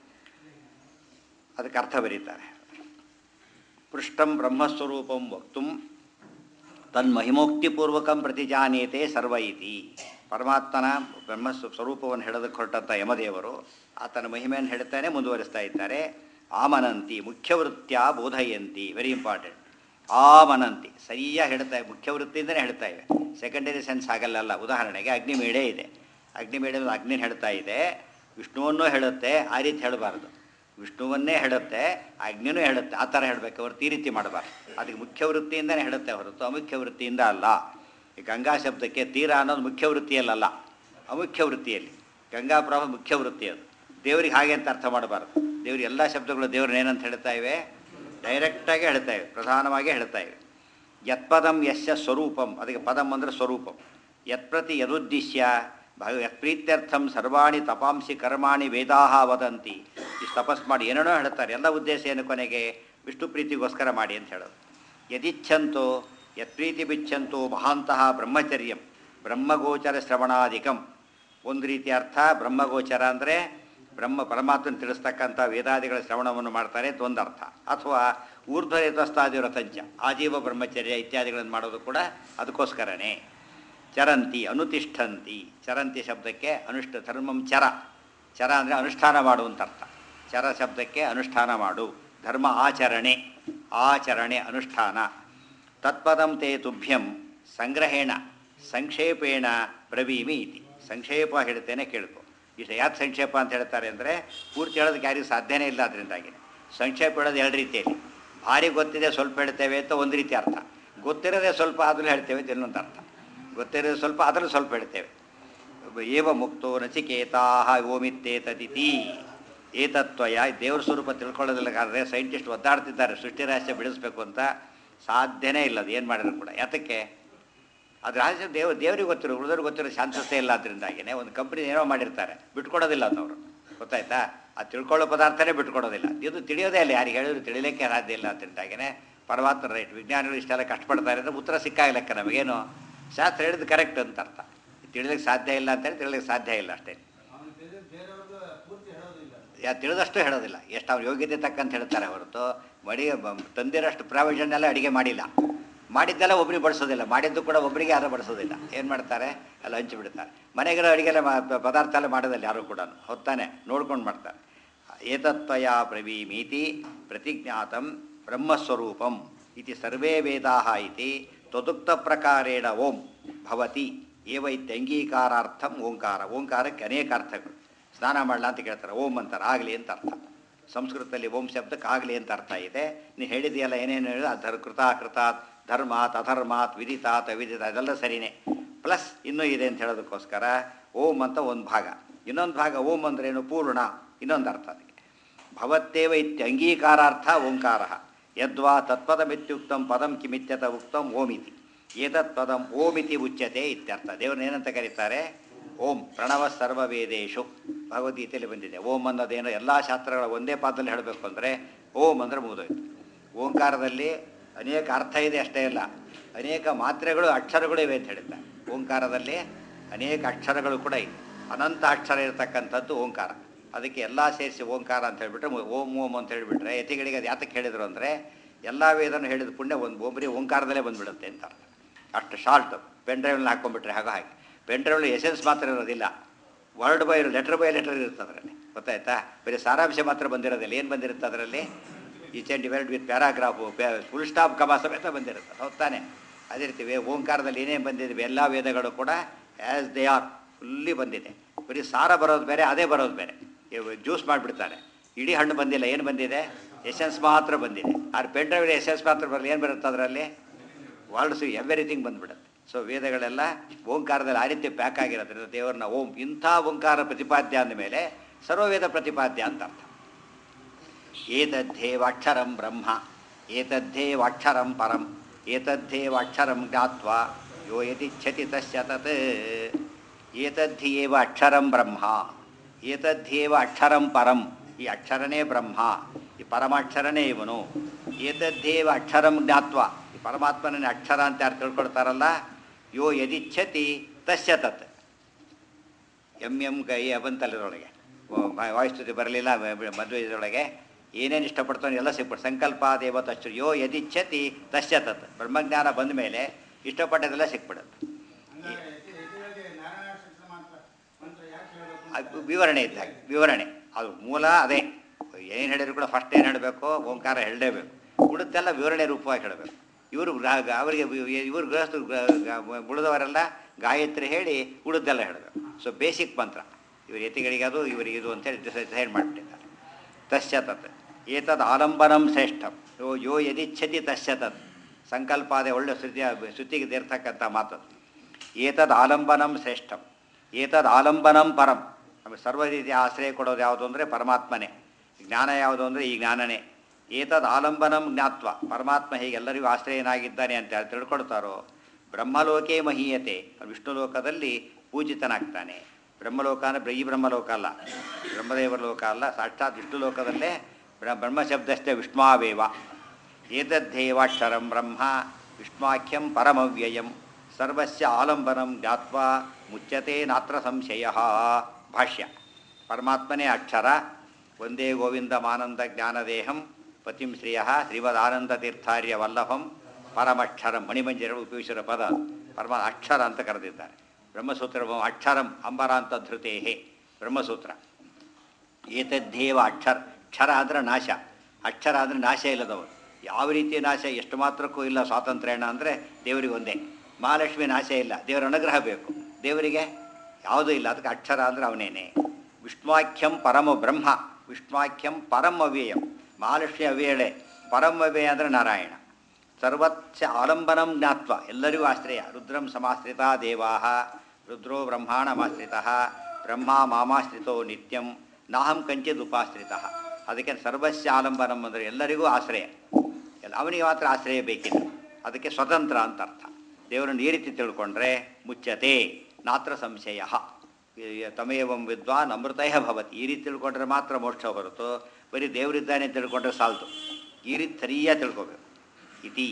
ಅದಕ್ಕೆ ಅರ್ಥ ಬರೀತಾರೆ ಪೃಷ್ಟಂ ಬ್ರಹ್ಮಸ್ವರೂಪಂ ವಕ್ತು ತನ್ಮಹಿಮೋಕ್ತಿಪೂರ್ವಕಂ ಪ್ರತಿಜಾನೀತೆ ಸರ್ವ ಇತಿ ಪರಮಾತ್ಮನ ಬ್ರಹ್ಮ ಸ್ವ- ಸ್ವರೂಪವನ್ನು ಹೇಳೋದಕ್ಕೆ ಹೊರಟಂಥ ಯಮದೇವರು ಆತನ ಮಹಿಮೆಯನ್ನು ಹೇಳ್ತಾನೆ ಮುಂದುವರಿಸ್ತಾ ಇದ್ದಾರೆ ಆಮನಂತಿ ಮುಖ್ಯವೃತ್ಯ ಬೋಧಯಂತಿ ವೆರಿ ಇಂಪಾರ್ಟೆಂಟ್ ಆಮನಂತಿ ಸರಿಯಾಗಿ ಹೇಳ್ತಾ ಮುಖ್ಯ ವೃತ್ತಿಯಿಂದನೇ ಹೇಳ್ತಾ ಇವೆ ಸೆಕೆಂಡರಿ ಸೆನ್ಸ್ ಆಗಲ್ಲ ಉದಾಹರಣೆಗೆ ಅಗ್ನಿಮೇಳೆ ಇದೆ ಅಗ್ನಿಮೇಳೆ ಅಗ್ನಿನ ಹೇಳ್ತಾ ಇದೆ ವಿಷ್ಣುವನ್ನೂ ಹೇಳುತ್ತೆ ಆ ರೀತಿ ಹೇಳಬಾರ್ದು ವಿಷ್ಣುವನ್ನೇ ಹೇಳುತ್ತೆ ಅಗ್ನಿನೂ ಹೇಳುತ್ತೆ ಆ ಥರ ಹೇಳಬೇಕು ಹೊರತು ಈ ರೀತಿ ಮಾಡಬಾರ್ದು ಅದಕ್ಕೆ ಮುಖ್ಯ ವೃತ್ತಿಯಿಂದನೇ ಹೇಳುತ್ತೆ ಹೊರತು ಅಮುಖ್ಯ ವೃತ್ತಿಯಿಂದ ಅಲ್ಲ ಈ ಗಂಗಾ ಶಬ್ದಕ್ಕೆ ತೀರ ಅನ್ನೋದು ಮುಖ್ಯ ವೃತ್ತಿಯಲ್ಲ ಅಮುಖ್ಯ ವೃತ್ತಿಯಲ್ಲಿ ಗಂಗಾ ಪ್ರವಾಹ ಮುಖ್ಯ ವೃತ್ತಿ ಅದು ದೇವರಿಗೆ ಹಾಗೆ ಅಂತ ಅರ್ಥ ಮಾಡಬಾರ್ದು ದೇವ್ರಿಗೆ ಎಲ್ಲ ಶಬ್ದಗಳು ದೇವ್ರನ್ನ ಏನಂತ ಹೇಳ್ತಾ ಇವೆ ಡೈರೆಕ್ಟಾಗಿ ಹೇಳ್ತಾ ಇವೆ ಪ್ರಧಾನವಾಗಿ ಹೇಳ್ತಾ ಇವೆ ಯತ್ಪದಂ ಯಶ್ಯ ಸ್ವರೂಪಂ ಅದಕ್ಕೆ ಪದಂ ಅಂದರೆ ಸ್ವರೂಪಂ ಯತ್ಪ್ರತಿ ಯದುದ್ದೇಶ್ಯ ಭಗ ಯತ್ಪ್ರೀತ್ಯರ್ಥಂ ಸರ್ವಾಣಿ ತಪಾಂಸಿ ಕರ್ಮಾಣಿ ವೇದಾಹ ವದಂತಿ ಇಷ್ಟು ತಪಸ್ ಮಾಡಿ ಏನೇನೋ ಹೇಳ್ತಾರೆ ಎಲ್ಲ ಉದ್ದೇಶ ಏನು ಕೊನೆಗೆ ವಿಷ್ಣು ಪ್ರೀತಿಗೋಸ್ಕರ ಮಾಡಿ ಅಂತ ಹೇಳೋದು ಯದಿಚ್ಛಂತೋ ಯತ್ಪ್ರೀತಿ ಬಿಚ್ಚಂತೂ ಮಹಾಂತಹ ಬ್ರಹ್ಮಚರ್ಯಂ ಬ್ರಹ್ಮಗೋಚರ ಶ್ರವಣಾಧಿಕಂ ಒಂದು ರೀತಿಯ ಅರ್ಥ ಬ್ರಹ್ಮಗೋಚರ ಅಂದರೆ ಬ್ರಹ್ಮ ಪರಮಾತ್ಮನ ತಿಳಿಸ್ತಕ್ಕಂಥ ವೇದಾದಿಗಳ ಶ್ರವಣವನ್ನು ಮಾಡ್ತಾರೆ ಅಂತ ಒಂದು ಅರ್ಥ ಅಥವಾ ಊರ್ಧ್ವರೇತಸ್ತಾದಿ ವ್ರತಂಚ ಆಜೀವ ಬ್ರಹ್ಮಚರ್ಯ ಇತ್ಯಾದಿಗಳನ್ನು ಮಾಡೋದು ಕೂಡ ಅದಕ್ಕೋಸ್ಕರನೇ ಚರಂತಿ ಅನುತಿಷ್ಠಂತಿ ಚರಂತಿ ಶಬ್ದಕ್ಕೆ ಅನುಷ್ಠ ಧರ್ಮಂ ಚರ ಚರ ಅಂದರೆ ಅನುಷ್ಠಾನ ಮಾಡು ಅಂತ ಅರ್ಥ ಚರ ಶಬ್ದಕ್ಕೆ ಅನುಷ್ಠಾನ ಮಾಡು ಧರ್ಮ ಆಚರಣೆ ಆಚರಣೆ ಅನುಷ್ಠಾನ ತತ್ಪದಂ ತೇ ತುಭ್ಯಂ ಸಂಗ್ರಹೇಣ ಸಂಕ್ಷೇಪೇಣ ಬ್ರವೀಮಿ ಇತಿ ಸಂಕ್ಷೇಪ ಹೇಳ್ತೇನೆ ಕೇಳ್ಕೊ ಇದು ಯಾಕೆ ಸಂಕ್ಷೇಪ ಅಂತ ಹೇಳ್ತಾರೆ ಅಂದರೆ ಪೂರ್ತಿ ಹೇಳೋದಕ್ಕೆ ಯಾರಿಗೂ ಸಾಧ್ಯನೇ ಇಲ್ಲ ಅದರಿಂದಾಗಿ ಸಂಕ್ಷೇಪ ಹೇಳೋದು ಎರಡು ರೀತಿಯಲ್ಲಿ ಭಾರಿ ಗೊತ್ತಿದೆ ಸ್ವಲ್ಪ ಹೇಳ್ತೇವೆ ಅಂತ ಒಂದು ರೀತಿ ಅರ್ಥ ಗೊತ್ತಿರೋದೇ ಸ್ವಲ್ಪ ಆದರೂ ಹೇಳ್ತೇವೆ ಅಂತ ಇನ್ನೊಂದು ಅರ್ಥ ಗೊತ್ತಿರೋದು ಸ್ವಲ್ಪ ಅದರಲ್ಲಿ ಸ್ವಲ್ಪ ಹೇಳ್ತೇವೆ ಏವ ಮುಕ್ತೋ ನಚಿಕೇತಾ ಓಮಿತ್ತೇತದಿತಿ ಏತತ್ವಯ ದೇವ್ರ ಸ್ವರೂಪ ತಿಳ್ಕೊಳ್ಳೋದಿಲ್ಲಗಾದ್ರೆ ಸೈಂಟಿಸ್ಟ್ ಒದ್ದಾಡ್ತಿದ್ದಾರೆ ಸೃಷ್ಟಿ ರಹಸ್ಯ ಬಿಡಿಸ್ಬೇಕು ಅಂತ ಸಾಧ್ಯನೇ ಇಲ್ಲ ಅದು ಏನು ಮಾಡಿದ್ರು ಕೂಡ ಯಾತಕ್ಕೆ ಅದು ರಹಸ್ಯ ದೇವ್ ದೇವ್ರಿಗೆ ಗೊತ್ತಿರೋ ಉಳಿದವ್ರಿಗೆ ಗೊತ್ತಿರೋ ಶಾಂತತೆ ಇಲ್ಲ ಅದರಿಂದಾಗಿನೇ ಒಂದು ಕಂಪ್ನಿ ಏನೋ ಮಾಡಿರ್ತಾರೆ ಬಿಟ್ಕೊಡೋದಿಲ್ಲ ಅದವರು ಗೊತ್ತಾಯ್ತಾ ಅದು ತಿಳ್ಕೊಳ್ಳೋ ಪದಾರ್ಥನೇ ಬಿಟ್ಕೊಡೋದಿಲ್ಲ ಇದು ತಿಳಿಯೋದೇ ಇಲ್ಲ ಯಾರಿಗೆ ಹೇಳಿದ್ರು ತಿಳಿಲಿಕ್ಕೆ ಸಾಧ್ಯ ಇಲ್ಲ ಅದರಿಂದಾಗಿನೇ ಪರಮಾತ್ಮ ರೈಟ್ ವಿಜ್ಞಾನಿಗಳು ಇಷ್ಟೆಲ್ಲ ಕಷ್ಟಪಡ್ತಾರೆ ಅಂದರೆ ಉತ್ತರ ಸಿಕ್ಕಾಗಲೆಕ್ಕ ನಮಗೇನು ಶಾಸ್ತ್ರ ಹೇಳಿದ್ದು ಕರೆಕ್ಟ್ ಅಂತ ಅರ್ಥ ತಿಳಿಲಿಕ್ಕೆ ಸಾಧ್ಯ ಇಲ್ಲ ಅಂತೇಳಿ ತಿಳಿಲಿಕ್ಕೆ ಸಾಧ್ಯ ಇಲ್ಲ ಅಷ್ಟೇ ಯಾ ತಿಳಿದಷ್ಟು ಹೇಳೋದಿಲ್ಲ ಎಷ್ಟು ಅವ್ರ ಯೋಗ್ಯತೆ ತಕ್ಕಂತ ಹೇಳ್ತಾರೆ ಹೊರತು ಮಡಿ ಬ- ತಂದಿರೋಷ್ಟು ಪ್ರಾವಿಷನ್ ಎಲ್ಲ ಅಡಿಗೆ ಮಾಡಿಲ್ಲ ಮಾಡಿದ್ದೆಲ್ಲ ಒಬ್ರಿಗೆ ಬಡಿಸೋದಿಲ್ಲ ಮಾಡಿದ್ದು ಕೂಡ ಒಬ್ಬರಿಗೆ ಯಾರು ಬಡಿಸೋದಿಲ್ಲ ಏನು ಮಾಡ್ತಾರೆ ಎಲ್ಲ ಹಂಚಿಬಿಡ್ತಾರೆ ಮನೆಗಿರೋ ಅಡಿಗೆಲ್ಲ ಮಾ- ಪದಾರ್ಥ ಎಲ್ಲ ಮಾಡೋದಿಲ್ಲ ಯಾರು ಕೂಡ ಹೊತ್ತಾನೆ ನೋಡ್ಕೊಂಡು ಮಾಡ್ತಾರೆ ಏತತ್ವಯ ಬ್ರವೀಮೀತಿ ಪ್ರತಿಜ್ಞಾತಂ ಬ್ರಹ್ಮಸ್ವರೂಪಂ ಇತಿ ಸರ್ವೇ ವೇದಾ ಇತಿ ತ್ವದುಕ್ತ ಪ್ರಕಾರೇಣ ಓಂ ಭವತಿ ಏವೈತ್ಯಂಗೀಕಾರಾರ್ಥಂ ಓಂಕಾರ ಓಂಕಾರಕ್ಕೆ ಅನೇಕ ಅರ್ಥಗಳು ಸ್ನಾನ ಮಾಡಲ ಅಂತ ಕೇಳ್ತಾರೆ ಓಂ ಅಂತಾರೆ ಆಗಲಿ ಅಂತ ಅರ್ಥ ಸಂಸ್ಕೃತದಲ್ಲಿ ಓಂ ಶಬ್ದಕ್ಕೆ ಆಗಲಿ ಅಂತ ಅರ್ಥ ಇದೆ ನೀನು ಹೇಳಿದೆಯಲ್ಲ ಏನೇನು ಹೇಳಿದ ಧರ್ ಕೃತಾಕೃತಾತ್ ಧರ್ಮಾತ್ ಅಧರ್ಮಾತ್ ವಿದಿತಾತ್ ಅವಿದಿತ ಅದೆಲ್ಲ ಸರಿನೇ ಪ್ಲಸ್ ಇನ್ನೂ ಇದೆ ಅಂತ ಹೇಳೋದಕ್ಕೋಸ್ಕರ ಓಂ ಅಂತ ಒಂದು ಭಾಗ ಇನ್ನೊಂದು ಭಾಗ ಓಂ ಅಂದ್ರೇನು ಪೂರ್ಣ ಇನ್ನೊಂದು ಅರ್ಥ ಅದಕ್ಕೆ ಭವತ್ತೇವ ಇತ್ಯಂಗೀಕಾರಾರ್ಥ ಓಂಕಾರ ಯದ್ವಾ ತತ್ಪದಮಿತ್ಯುಕ್ತಂ ಪದಂ ಕಿಮಿತ್ಯತ ಉಕ್ತಂ ಓಮಿತಿ ಏತತ್ ಪದಂ ಓಮಿತಿ ಉಚ್ಯತೆ ಇತ್ಯರ್ಥ ದೇವ್ರನ್ನ ಏನಂತ ಕರೀತಾರೆ ಓಂ ಪ್ರಣವ ಸರ್ವವೇದೇಶು ಭಗವದ್ಗೀತೆಯಲ್ಲಿ ಬಂದಿದೆ ಓಂ ಅನ್ನೋದೇನೋ ಎಲ್ಲ ಶಾಸ್ತ್ರಗಳ ಒಂದೇ ಪಾದದಲ್ಲಿ ಹೇಳಬೇಕು ಅಂದರೆ ಓಂ ಅಂದರೆ ಮುಗಿದೋಯ್ತು ಓಂಕಾರದಲ್ಲಿ ಅನೇಕ ಅರ್ಥ ಇದೆ ಅಷ್ಟೇ ಇಲ್ಲ ಅನೇಕ ಮಾತ್ರೆಗಳು ಅಕ್ಷರಗಳು ಇವೆ ಅಂತ ಹೇಳಿದ್ದಾರೆ ಓಂಕಾರದಲ್ಲಿ ಅನೇಕ ಅಕ್ಷರಗಳು ಕೂಡ ಇದೆ ಅನಂತ ಅಕ್ಷರ ಇರತಕ್ಕಂಥದ್ದು ಓಂಕಾರ ಅದಕ್ಕೆ ಎಲ್ಲ ಸೇರಿಸಿ ಓಂಕಾರ ಅಂತ ಹೇಳಿಬಿಟ್ರೆ ಓಂ ಓಂ ಅಂತ ಹೇಳಿಬಿಟ್ರೆ ಯತಿಗಳಿಗೆ ಅದು ಯಾತಕ್ಕೆ ಹೇಳಿದರು ಅಂದರೆ ಎಲ್ಲ ವೇದನೂ ಹೇಳಿದ ಪುಣ್ಯ ಒಂದು ಒಬ್ಬರಿ ಓಂಕಾರದಲ್ಲೇ ಬಂದುಬಿಡುತ್ತೆ ಅಂತ ಅರ್ಥ ಅಷ್ಟು ಶಾರ್ಟ್ ಪೆನ್ ಡ್ರೈವ್ನಲ್ಲಿ ಹಾಕ್ಕೊಂಡ್ಬಿಟ್ರೆ ಹಾಗೆ ಹಾಗೆ ಪೆನ್ ಡ್ರೈವ್ನಲ್ಲಿ ಎಸೆನ್ಸ್ ಮಾತ್ರ ಇರೋದಿಲ್ಲ word by letter by letter ಇರುತ್ತೆ ಅದರಲ್ಲಿ ಗೊತ್ತಾಯ್ತಾ ಬರೀ ಸಾರಾಂಶ ಮಾತ್ರ ಬಂದಿರೋದಿಲ್ಲ ಏನು ಬಂದಿರುತ್ತೆ ಅದರಲ್ಲಿ each and divide with paragraph full stop comma ಸಮೇತ ಬಂದಿರುತ್ತೆ ಹೌದ್ ತಾನೆ ಅದೇ ರೀತಿ ವೇ ಓಂಕಾರದಲ್ಲಿ ಏನೇನು ಬಂದಿದೆ ಎಲ್ಲ ವೇದಗಳು ಕೂಡ ಆ್ಯಸ್ ದೇ ಆರ್ ಫುಲ್ಲಿ ಬಂದಿದೆ ಬರೀ ಸಾರ ಬರೋದು ಬೇರೆ ಅದೇ ಬರೋದು ಬೇರೆ ಜ್ಯೂಸ್ ಮಾಡಿಬಿಡ್ತಾರೆ ಇಡೀ ಹಣ್ಣು ಬಂದಿಲ್ಲ ಏನು ಬಂದಿದೆ ಎಸೆನ್ಸ್ ಮಾತ್ರ ಬಂದಿದೆ ಆದ್ರೆ ಪೆನ್ ಡ್ರೈವ್ ಎಸೆನ್ಸ್ ಮಾತ್ರ ಬರಲಿ ಏನು ಬರುತ್ತೆ ಅದರಲ್ಲಿ ವರ್ಡ್ಸ್ ಎವ್ರಿಥಿಂಗ್ ಬಂದ್ಬಿಡುತ್ತೆ ಸೊ ವೇದಗಳೆಲ್ಲ ಓಂಕಾರದಲ್ಲಿ ಆ ರೀತಿ ಪ್ಯಾಕ್ ಆಗಿರೋದ್ರಿಂದ ದೇವರನ್ನ ಓಂ ಇಂಥ ಓಂಕಾರ ಪ್ರತಿಪಾದ್ಯ ಅಂದಮೇಲೆ ಸರ್ವವೇದ ಪ್ರತಿಪಾದ್ಯ ಅಂತ ಅರ್ಥ ಏತದ್ದೇವಾಕ್ಷರಂ ಬ್ರಹ್ಮ ಏತದ್ದೇವಾಕ್ಷರಂ ಪರಂ ಏತದ್ದೇವಾಕ್ಷರಂ ಜ್ಞಾತ್ವಾ ಯೋ ಯದಿಚ್ಛತಿ ತಸ್ಯ ತತ್ ಏತದ್ಧಿಯೇವ ಅಕ್ಷರಂ ಬ್ರಹ್ಮ ಏತದ್ಧಿಯೇವ ಅಕ್ಷರಂ ಪರಂ ಈ ಅಕ್ಷರನೇ ಬ್ರಹ್ಮ ಈ ಪರಮಾಕ್ಷರನೇ ಇವನು ಏತದ್ದೇವ ಅಕ್ಷರಂ ಜ್ಞಾತ್ವ ಈ ಪರಮಾತ್ಮನೇ ಅಕ್ಷರ ಅಂತ ಯಾರು ತಿಳ್ಕೊಳ್ತಾರಲ್ಲ ಯೋ ಯದಿಚ್ಛತಿ ತಸ್ಯ ತತ್ ಎಮ್ ಎಮ್ ಕೈ ಬಂತಲ್ಲದರೊಳಗೆ ವಾಯುಸ್ತುತಿ ಬರಲಿಲ್ಲ ಮದುವೆ ಇದರೊಳಗೆ ಏನೇನು ಇಷ್ಟಪಡ್ತಾನೆ ಎಲ್ಲ ಸಿಕ್ಬಿಟ್ಟು ಸಂಕಲ್ಪ ದೇವತಶ್ಚು ಯೋ ಯದಿಚ್ಛತಿ ತಸ್ಯ ತತ್ ಬ್ರಹ್ಮಜ್ಞಾನ ಬಂದ ಮೇಲೆ ಇಷ್ಟಪಟ್ಟದೆಲ್ಲ ಸಿಕ್ಬಿಡುತ್ತೆ ಅದು ವಿವರಣೆ ಇದ್ದಾಗ ವಿವರಣೆ ಅದು ಮೂಲ ಅದೇ ಏನು ಹೇಳಿದ್ರು ಕೂಡ ಫಸ್ಟ್ ಏನು ಹೇಳಬೇಕು ಓಂಕಾರ ಹೇಳಲೇಬೇಕು ಉಳಿದೆಲ್ಲ ವಿವರಣೆ ರೂಪವಾಗಿ ಹೇಳಬೇಕು ಇವರು ಅವರಿಗೆ ಇವರು ಗೃಹಸ್ಥರು ಉಳಿದವರೆಲ್ಲ ಗಾಯತ್ರಿ ಹೇಳಿ ಉಳಿದೆಲ್ಲ ಹೇಳಬೇಕು ಸೊ ಬೇಸಿಕ್ ಮಂತ್ರ ಇವರು ಯತಿಗಳಿಗೆ ಅದು ಇವರಿಗೆ ಇದು ಅಂತೇಳಿ ಡಿಸೈಡ್ ಮಾಡಿಬಿಟ್ಟಿದ್ದಾರೆ ತಸ್ಯ ತತ್ ಏತದ್ ಆಲಂಬನಂ ಶ್ರೇಷ್ಠಂ ಯೋ ಯೋ ಯದಿಚ್ಛತಿ ತಸ್ಯ ತತ್ ಸಂಕಲ್ಪಾದೆ ಒಳ್ಳೆ ಶ್ರುತಿಯ ಶ್ರುತಿಗೆ ಇರ್ತಕ್ಕಂಥ ಮಾತು ಏತದ್ ಆಲಂಬನಂ ಶ್ರೇಷ್ಠಂ ಏತದ್ ಆಲಂಬನಂ ಪರಂ ನಮಗೆ ಸರ್ವ ರೀತಿಯ ಆಶ್ರಯ ಕೊಡೋದು ಯಾವುದು ಅಂದರೆ ಪರಮಾತ್ಮನೇ ಜ್ಞಾನ ಯಾವುದು ಅಂದರೆ ಈ ಜ್ಞಾನನೇ ಏತದ್ ಆಲಂಬನಂ ಜ್ಞಾತ್ವ ಪರಮಾತ್ಮ ಹೇಗೆ ಎಲ್ಲರಿಗೂ ಆಶ್ರಯನಾಗಿದ್ದಾನೆ ಅಂತ ಹೇಳಿ ತಿಳ್ಕೊಳ್ತಾರೋ ಬ್ರಹ್ಮಲೋಕೇ ಮಹೀಯತೆ ವಿಷ್ಣು ಲೋಕದಲ್ಲಿ ಪೂಜಿತನಾಗ್ತಾನೆ ಬ್ರಹ್ಮಲೋಕ ಅಂದರೆ ಈ ಬ್ರಹ್ಮಲೋಕ ಅಲ್ಲ ಬ್ರಹ್ಮದೇವರ ಲೋಕ ಅಲ್ಲ ಸಾಕ್ಷಾತ್ ವಿಷ್ಣು ಲೋಕದಲ್ಲೇ ಬ್ರ ಬ್ರಹ್ಮಶಬ್ದಷ್ಟೇ ವಿಷ್ಣುವೇವ ಏತದ್ದೇವಾಕ್ಷರಂ ಬ್ರಹ್ಮ ವಿಷ್ಣಾಖ್ಯಂ ಪರಮವ್ಯಯಂ ಸರ್ವಸ್ಯ ಆಲಂಬನಂ ಜ್ಞಾತ್ವಾ ಮುಚ್ಯತೆ ನಾತ್ರ ಸಂಶಯ ಭಾಷ್ಯ ಪರಮಾತ್ಮನೇ ಅಕ್ಷರ ಒಂದೇ ಗೋವಿಂದಮಾನಂದ ಜ್ಞಾನದೇಹಂ ಪತಿಂ ಶ್ರಿಯ ಶ್ರೀಮದಾನಂದ ತೀರ್ಥಾರ್ಯ ವಲ್ಲಭಂ ಪರಮಕ್ಷರಂ ಮಣಿಮಂಜರ ಉಪಯೋಗಿಸಿರೋ ಪದ ಪರಮ ಅಕ್ಷರ ಅಂತ ಕರೆದಿದ್ದಾರೆ ಬ್ರಹ್ಮಸೂತ್ರ ಅಕ್ಷರಂ ಅಂಬರಾಂತ ಧೃತೇಹೇ ಬ್ರಹ್ಮಸೂತ್ರ ಏತದ್ದೇವ ಅಕ್ಷರ ಕ್ಷರ ಅಂದರೆ ನಾಶ ಅಕ್ಷರ ಅಂದರೆ ನಾಶ ಇಲ್ಲದವರು ಯಾವ ರೀತಿಯ ನಾಶ ಎಷ್ಟು ಮಾತ್ರಕ್ಕೂ ಇಲ್ಲ ಸ್ವಾತಂತ್ರ್ಯಣ ಅಂದರೆ ದೇವರಿಗೆ ಒಂದೇ ಮಹಾಲಕ್ಷ್ಮಿ ನಾಶ ಇಲ್ಲ ದೇವರ ಅನುಗ್ರಹ ಬೇಕು ದೇವರಿಗೆ ಯಾವುದೂ ಇಲ್ಲ ಅದಕ್ಕೆ ಅಕ್ಷರ ಅಂದರೆ ಅವನೇನೆ ವಿಷ್ಣುವಾಖ್ಯಂ ಪರಮ ಬ್ರಹ್ಮ ವಿಷ್ಣುವಾಖ್ಯಂ ಪರಮ ಅವ್ಯಯಂ ಮಹಾಲಕ್ಷ್ಮಿ ಅವ್ಯಯಳೆ ಪರಮ ಅವ್ಯಯ ಅಂದರೆ ನಾರಾಯಣ ಸರ್ವಸ್ಯ ಆಲಂಬನಂ ಜ್ಞಾತ್ವ ಎಲ್ಲರಿಗೂ ಆಶ್ರಯ ರುದ್ರಂ ಸಮಾಶ್ರಿತ ದೇವಾ ರುದ್ರೋ ಬ್ರಹ್ಮಾಣಮಾಶ್ರಿತ ಬ್ರಹ್ಮ ಮಾಮಾಶ್ರಿತೋ ನಿತ್ಯಂ ನಾಹಂ ಕಂಚಿದ್ ಉಪಾಶ್ರಿತ ಅದಕ್ಕೆ ಸರ್ವಸ್ಯ ಆಲಂಬನಂ ಅಂದರೆ ಎಲ್ಲರಿಗೂ ಆಶ್ರಯ ಎಲ್ಲ ಅವನಿಗೆ ಮಾತ್ರ ಆಶ್ರಯ ಬೇಕಿಲ್ಲ ಅದಕ್ಕೆ ಸ್ವತಂತ್ರ ಅಂತ ಅರ್ಥ ದೇವರನ್ನು ಈ ರೀತಿ ತಿಳ್ಕೊಂಡ್ರೆ ಮುಚ್ಚತೆ ನಾತ್ರ ಸಂಶಯ ತಮೇವಂ ವಿದ್ವಾನ್ ಅಮೃತಯ ಭವತಿ ಈ ರೀತಿ ತಿಳ್ಕೊಂಡ್ರೆ ಮಾತ್ರ ಮೋಕ್ಷ ಹೊರತು ಬರೀ ದೇವರಿದ್ದಾನೆ ಅಂತ ತಿಳ್ಕೊಂಡ್ರೆ ಸಾಲ್ತು ಈ ರೀತಿ ಸರಿಯಾಗಿ ತಿಳ್ಕೊಬೇಕು ಇತಿ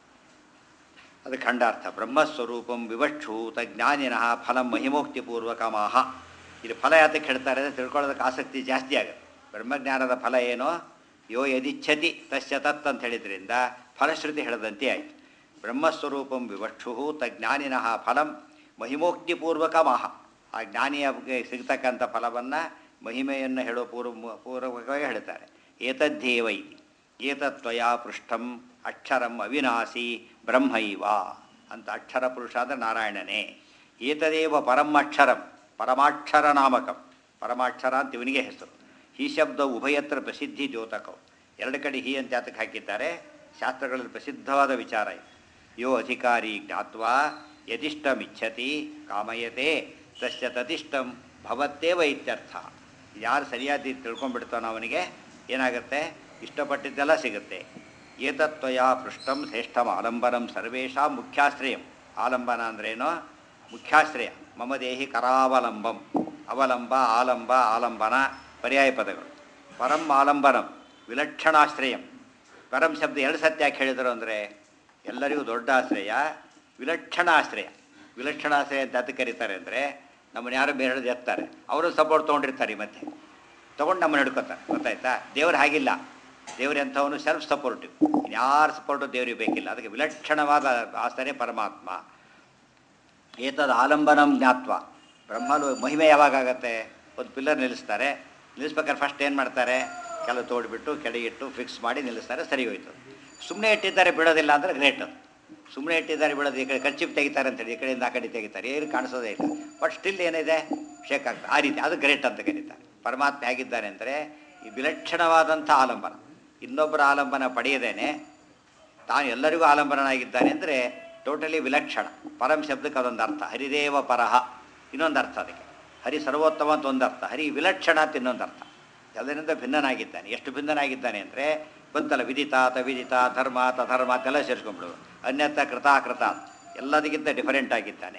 ಅದು ಖಂಡಾರ್ಥ ಬ್ರಹ್ಮಸ್ವರೂಪಂ ವಿವಕ್ಷೂತ ಜ್ಞಾನಿನಃ ಫಲಂ ಮಹಿಮೋಕ್ತಿಪೂರ್ವಕಮಾಹ ಇದು ಫಲ ಯಾತಕ್ಕೆ ಹೇಳ್ತಾರೆ ಅಂದರೆ ತಿಳ್ಕೊಳ್ಳೋದಕ್ಕೆ ಆಸಕ್ತಿ ಜಾಸ್ತಿ ಆಗುತ್ತೆ ಬ್ರಹ್ಮಜ್ಞಾನದ ಫಲ ಏನೋ ಯೋ ಯದಿಚ್ಛತಿ ತಸ್ಯ ತತ್ ಅಂತ ಹೇಳಿದ್ರಿಂದ ಫಲಶ್ರುತಿ ಹೇಳದಂತೆ ಆಯಿತು ಬ್ರಹ್ಮಸ್ವರೂಪಂ ವಿವಕ್ಷು ತಜ್ಞಾನಿನಃ ಫಲಂ ಮಹಿಮೋಕ್ತಿಪೂರ್ವಕಮಾಹ ಆ ಜ್ಞಾನಿಯ ಸಿಗ್ತಕ್ಕಂಥ ಫಲವನ್ನು ಮಹಿಮೆಯನ್ನು ಹೇಳೋ ಪೂರ್ವ ಪೂರ್ವಕವಾಗಿ ಹೇಳ್ತಾರೆ ಏತದ್ದೇವ ಇತಿ ಏತತ್ವಯ ಪೃಷ್ಠಂ ಅಕ್ಷರಂ ಅವಿನಾಶಿ ಬ್ರಹ್ಮೈವ ಅಂತ ಅಕ್ಷರ ಪುರುಷ ಅಂದರೆ ನಾರಾಯಣನೇ ಏತದೇವ ಪರಂ ಅಕ್ಷರಂ ಪರಮಾಕ್ಷರ ನಾಮಕಂ ಪರಮಾಕ್ಷರ ಅಂತ ಇವನಿಗೆ ಹೆಸರು ಈ ಶಬ್ದ ಉಭಯತ್ರ ಪ್ರಸಿದ್ಧಿ ದ್ಯೋತಕವು ಎರಡು ಕಡೆ ಹಿ ಅಂತ ಯಾತಕ್ಕೆ ಹಾಕಿದ್ದಾರೆ ಶಾಸ್ತ್ರಗಳಲ್ಲಿ ಪ್ರಸಿದ್ಧವಾದ ವಿಚಾರ ಇದು ಯೋ ಅಧಿಕಾರಿ ಜ್ಞಾತ್ವಾ ಯದಿಷ್ಟಮಿಚ್ಛತಿ ಕಾಮಯತೆ ತಸ್ಯ ತದಿಷ್ಟಂ ಭವತ್ತೇವ ಇತ್ಯರ್ಥ ಯಾರು ಸರಿಯಾದ ರೀತಿ ತಿಳ್ಕೊಂಡ್ಬಿಡ್ತಾನೋ ಅವನಿಗೆ ಏನಾಗುತ್ತೆ ಇಷ್ಟಪಟ್ಟಿದ್ದೆಲ್ಲ ಸಿಗುತ್ತೆ ಏತತ್ವಯ ಪೃಷ್ಟಂ ಶ್ರೇಷ್ಠಂ ಆಲಂಬನಂ ಸರ್ವೇಷಾಂ ಮುಖ್ಯಾಶ್ರಯಂ ಆಲಂಬನ ಅಂದ್ರೇನೋ ಮುಖ್ಯಾಶ್ರಯ ಮಮ ದೇಹಿ ಕರಾವಲಂಬಂ ಅವಲಂಬ ಆಲಂಬ ಆಲಂಬನ ಪರ್ಯಾಯ ಪದಗಳು ಪರಂ ಆಲಂಬನಂ ವಿಲಕ್ಷಣಾಶ್ರಯಂ ಪರಂ ಶಬ್ದ ಎರಡು ಸತ್ಯ ಯಾಕೆ ಹೇಳಿದರು ಅಂದರೆ ಎಲ್ಲರಿಗೂ ದೊಡ್ಡ ಆಶ್ರಯ ವಿಲಕ್ಷಣ ಆಶ್ರಯ ವಿಲಕ್ಷಣಾಶ್ರಯ ಅಂತ ಅದಕ್ಕೆ ಕರೀತಾರೆ ಅಂದರೆ ನಮ್ಮನ್ನು ಯಾರು ಬೇರೆ ಹಿಡಿದು ಎತ್ತಾರೆ ಅವರು ಸಪೋರ್ಟ್ ತೊಗೊಂಡಿರ್ತಾರೆ ಈ ಮತ್ತೆ ತೊಗೊಂಡು ನಮ್ಮನ್ನು ಹಿಡ್ಕೊತಾರೆ ಗೊತ್ತಾಯ್ತಾ ದೇವ್ರು ಹಾಗಿಲ್ಲ ದೇವ್ರು ಎಂಥವನು ಸೆಲ್ಫ್ ಸಪೋರ್ಟಿವ್ ಯಾರು ಸಪೋರ್ಟು ದೇವ್ರಿಗೆ ಬೇಕಿಲ್ಲ ಅದಕ್ಕೆ ವಿಲಕ್ಷಣವಾದ ಆಶ್ರಯ ಪರಮಾತ್ಮ ಏತದ ಆಲಂಬನಂ ಜ್ಞಾತ್ವ ಬ್ರಹ್ಮಲು ಮಹಿಮೆ ಯಾವಾಗ ಆಗತ್ತೆ ಒಂದು ಪಿಲ್ಲರ್ ನಿಲ್ಲಿಸ್ತಾರೆ ನಿಲ್ಲಿಸ್ಬೇಕಾದ್ರೆ ಫಸ್ಟ್ ಏನು ಮಾಡ್ತಾರೆ ಕೆಲವು ತೋಡ್ಬಿಟ್ಟು ಕೆಳಗಿಟ್ಟು ಫಿಕ್ಸ್ ಮಾಡಿ ನಿಲ್ಲಿಸ್ತಾರೆ ಸರಿ ಹೋಯ್ತು ಸುಮ್ಮನೆ ಇಟ್ಟಿದ್ದಾರೆ ಬಿಡೋದಿಲ್ಲ ಅಂದರೆ ಗ್ರೇಟ್ ಅದು ಸುಮ್ಮನೆ ಇಟ್ಟಿದ್ದಾರೆ ಬಿಡೋದು ಈ ಕಡೆ ಖರ್ಚಿಪ್ ತೆಗಿತಾರೆ ಅಂತೇಳಿ ಈ ಕಡೆಯಿಂದ ಆ ಕಡೆ ತೆಗಿತಾರೆ ಏನು ಕಾಣಿಸೋದೇ ಇಲ್ಲ ಬಟ್ ಸ್ಟಿಲ್ ಏನಿದೆ ಶೇಕ್ ಆಗ್ತದೆ ಆ ರೀತಿ ಅದು ಗ್ರೇಟ್ ಅಂತ ಕರೀತಾರೆ ಪರಮಾತ್ಮ ಹೇಗಿದ್ದಾನೆ ಅಂದರೆ ಈ ವಿಲಕ್ಷಣವಾದಂಥ ಆಲಂಬನ ಇನ್ನೊಬ್ಬರ ಆಲಂಬನ ಪಡೆಯದೇನೆ ತಾನು ಎಲ್ಲರಿಗೂ ಆಲಂಬನಾಗಿದ್ದಾನೆ ಅಂದರೆ ಟೋಟಲಿ ವಿಲಕ್ಷಣ ಪರಂ ಶಬ್ದಕ್ಕೆ ಅದೊಂದು ಅರ್ಥ ಹರಿದೇವ ಪರಹ ಇನ್ನೊಂದು ಅರ್ಥ ಅದಕ್ಕೆ ಹರಿ ಸರ್ವೋತ್ತಮ ಅಂತ ಒಂದು ಅರ್ಥ ಹರಿ ವಿಲಕ್ಷಣ ಅಂತ ಇನ್ನೊಂದು ಅರ್ಥ ಎಲ್ಲರಿಂದ ಭಿನ್ನನಾಗಿದ್ದಾನೆ ಎಷ್ಟು ಭಿನ್ನನಾಗಿದ್ದಾನೆ ಅಂದರೆ ಬಂತಲ್ಲ ವಿದಿತ ತವಿದಿತ ಧರ್ಮ ತಧರ್ಮ ಅಂತೆಲ್ಲ ಸೇರಿಸ್ಕೊಂಡ್ಬಿಡು ಅನ್ಯಥ ಕೃತ ಅಕೃತ ಎಲ್ಲದಕ್ಕಿಂತ ಡಿಫರೆಂಟ್ ಆಗಿದ್ದಾನೆ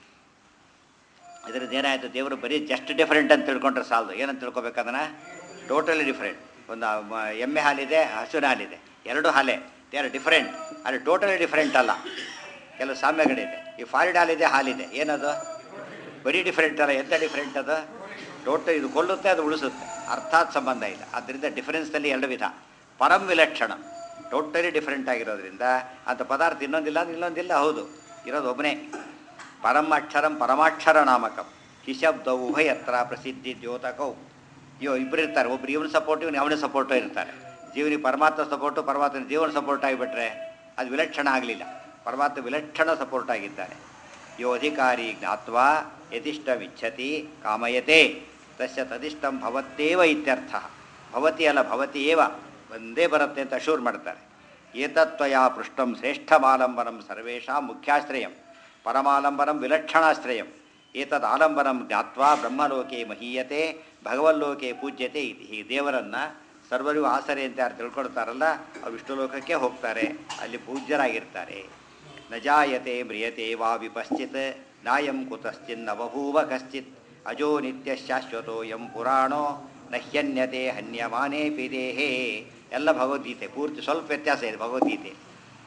ಇದರಿಂದ ಏನಾಯಿತು ದೇವರು ಬರೀ ಜಸ್ಟ್ ಡಿಫರೆಂಟ್ ಅಂತ ತಿಳ್ಕೊಂಡ್ರೆ ಸಾಲದು ಏನಂತ ತಿಳ್ಕೊಬೇಕದನ್ನ ಟೋಟಲಿ ಡಿಫರೆಂಟ್ ಒಂದು ಮ- ಎಮ್ಮೆ ಹಾಲಿದೆ ಹಸುವಿನ ಹಾಲಿದೆ ಎರಡು ಹಾಲೆ ದೇ ಆರ್ ಡಿಫರೆಂಟ್ ಆದರೆ ಟೋಟಲಿ ಡಿಫರೆಂಟ್ ಅಲ್ಲ ಕೆಲವು ಸಾಮ್ಯಗಳಿದೆ ಈ ಫಾರಿಡ್ ಹಾಲಿದೆ ಹಾಲಿದೆ ಏನದು ಬರೀ ಡಿಫರೆಂಟ್ ಅಲ್ಲ ಎಂತ ಡಿಫರೆಂಟ್ ಅದು ಟೋಟಲ್ ಇದು ಕೊಲ್ಲುತ್ತೆ ಅದು ಉಳಿಸುತ್ತೆ ಅರ್ಥಾತ್ ಸಂಬಂಧ ಇಲ್ಲ ಆದ್ದರಿಂದ ಡಿಫರೆನ್ಸ್ನಲ್ಲಿ ಎರಡು ವಿಧ ಪರಂ ವಿಲಕ್ಷಣ ಟೋಟಲಿ ಡಿಫರೆಂಟ್ ಆಗಿರೋದ್ರಿಂದ ಅಂತ ಪದಾರ್ಥ ಇನ್ನೊಂದಿಲ್ಲ ಅದು ಇನ್ನೊಂದಿಲ್ಲ ಹೌದು ಇರೋದು ಒಬ್ಬನೇ ಪರಂ ಅಕ್ಷರಂ ಪರಮಾಕ್ಷರ ನಾಮಕಂ ಹಿಶಬ್ದ ಉಭಯತ್ರ ಪ್ರಸಿದ್ಧಿ ದ್ಯೋತಕವು ಇವ್ ಇಬ್ಬರು ಇರ್ತಾರೆ ಒಬ್ರು ಇವನು ಸಪೋರ್ಟ್ ಇವನು ಅವನ ಸಪೋರ್ಟು ಇರ್ತಾರೆ ಜೀವನಿಗೆ ಪರಮಾತ್ಮ ಸಪೋರ್ಟು ಪರಮಾತ್ಮ ಜೀವನ ಸಪೋರ್ಟ್ ಆಗಿಬಿಟ್ರೆ ಅದು ವಿಲಕ್ಷಣ ಆಗಲಿಲ್ಲ ಪರಮಾತ್ಮ ವಿಲಕ್ಷಣ ಸಪೋರ್ಟ್ ಆಗಿದ್ದಾನೆ ಯೋ ಅಧಿಕಾರಿ ಜ್ಞಾತ್ವಾ ಯತಿಷ್ಟಮಿಚ್ಛತಿ ಕಾಮಯತೆ ತಸ್ಯ ತದಿಷ್ಟಂ ಭವತ್ತೇವ ಇತ್ಯರ್ಥ ಭವತಿ ಅಲ್ಲ ಭವತಿ ಏವ ಒಂದೇ ಬರುತ್ತೆ ಅಂತ ಅಶೂರ್ ಮಾಡ್ತಾರೆ ಏತತ್ವಯ ಪೃಷ್ಟಂ ಶ್ರೇಷ್ಠಮಾಲಂಬನಂ ಸರ್ವೇಷಾಂ ಮುಖ್ಯಾಶ್ರಯಂ ಪರಮಾಲಂಬನಂ ವಿಲಕ್ಷಣಾಶ್ರಯಂ ಏತದ್ ಆಲಂಬನಂ ಜ್ಞಾತ್ವಾ ಬ್ರಹ್ಮಲೋಕೆ ಮಹೀಯತೆ ಭಗವಲ್ಲೋಕೆ ಪೂಜ್ಯತೆ ಇತಿ ಈ ದೇವರನ್ನು ಸರ್ವರಿಗೂ ಆಸರೆ ಅಂತ ಯಾರು ತಿಳ್ಕೊಳ್ತಾರಲ್ಲ ಅವ್ರು ವಿಷ್ಣು ಲೋಕಕ್ಕೆ ಹೋಗ್ತಾರೆ ಅಲ್ಲಿ ಪೂಜ್ಯರಾಗಿರ್ತಾರೆ ನ ಜಾಯತೆ ಮ್ರಿಯತೆ ವಾ ವಿಪಶ್ಚಿತ್ ನಾಯಂ ಕುತಶ್ಚಿನ್ನ ಬಭೂವ ಕಶ್ಚಿತ್ ಅಜೋ ನಿತ್ಯ ಶಾಶ್ವತೋ ಯಂ ಪುರಾಣೋ ನ ಹ್ಯನ್ಯತೆ ಹನ್ಯಮಾನೇ ದೇಹೇ ಎಲ್ಲ ಭಗವದ್ಗೀತೆ ಪೂರ್ತಿ ಸ್ವಲ್ಪ ವ್ಯತ್ಯಾಸ ಇದೆ ಭಗವದ್ಗೀತೆ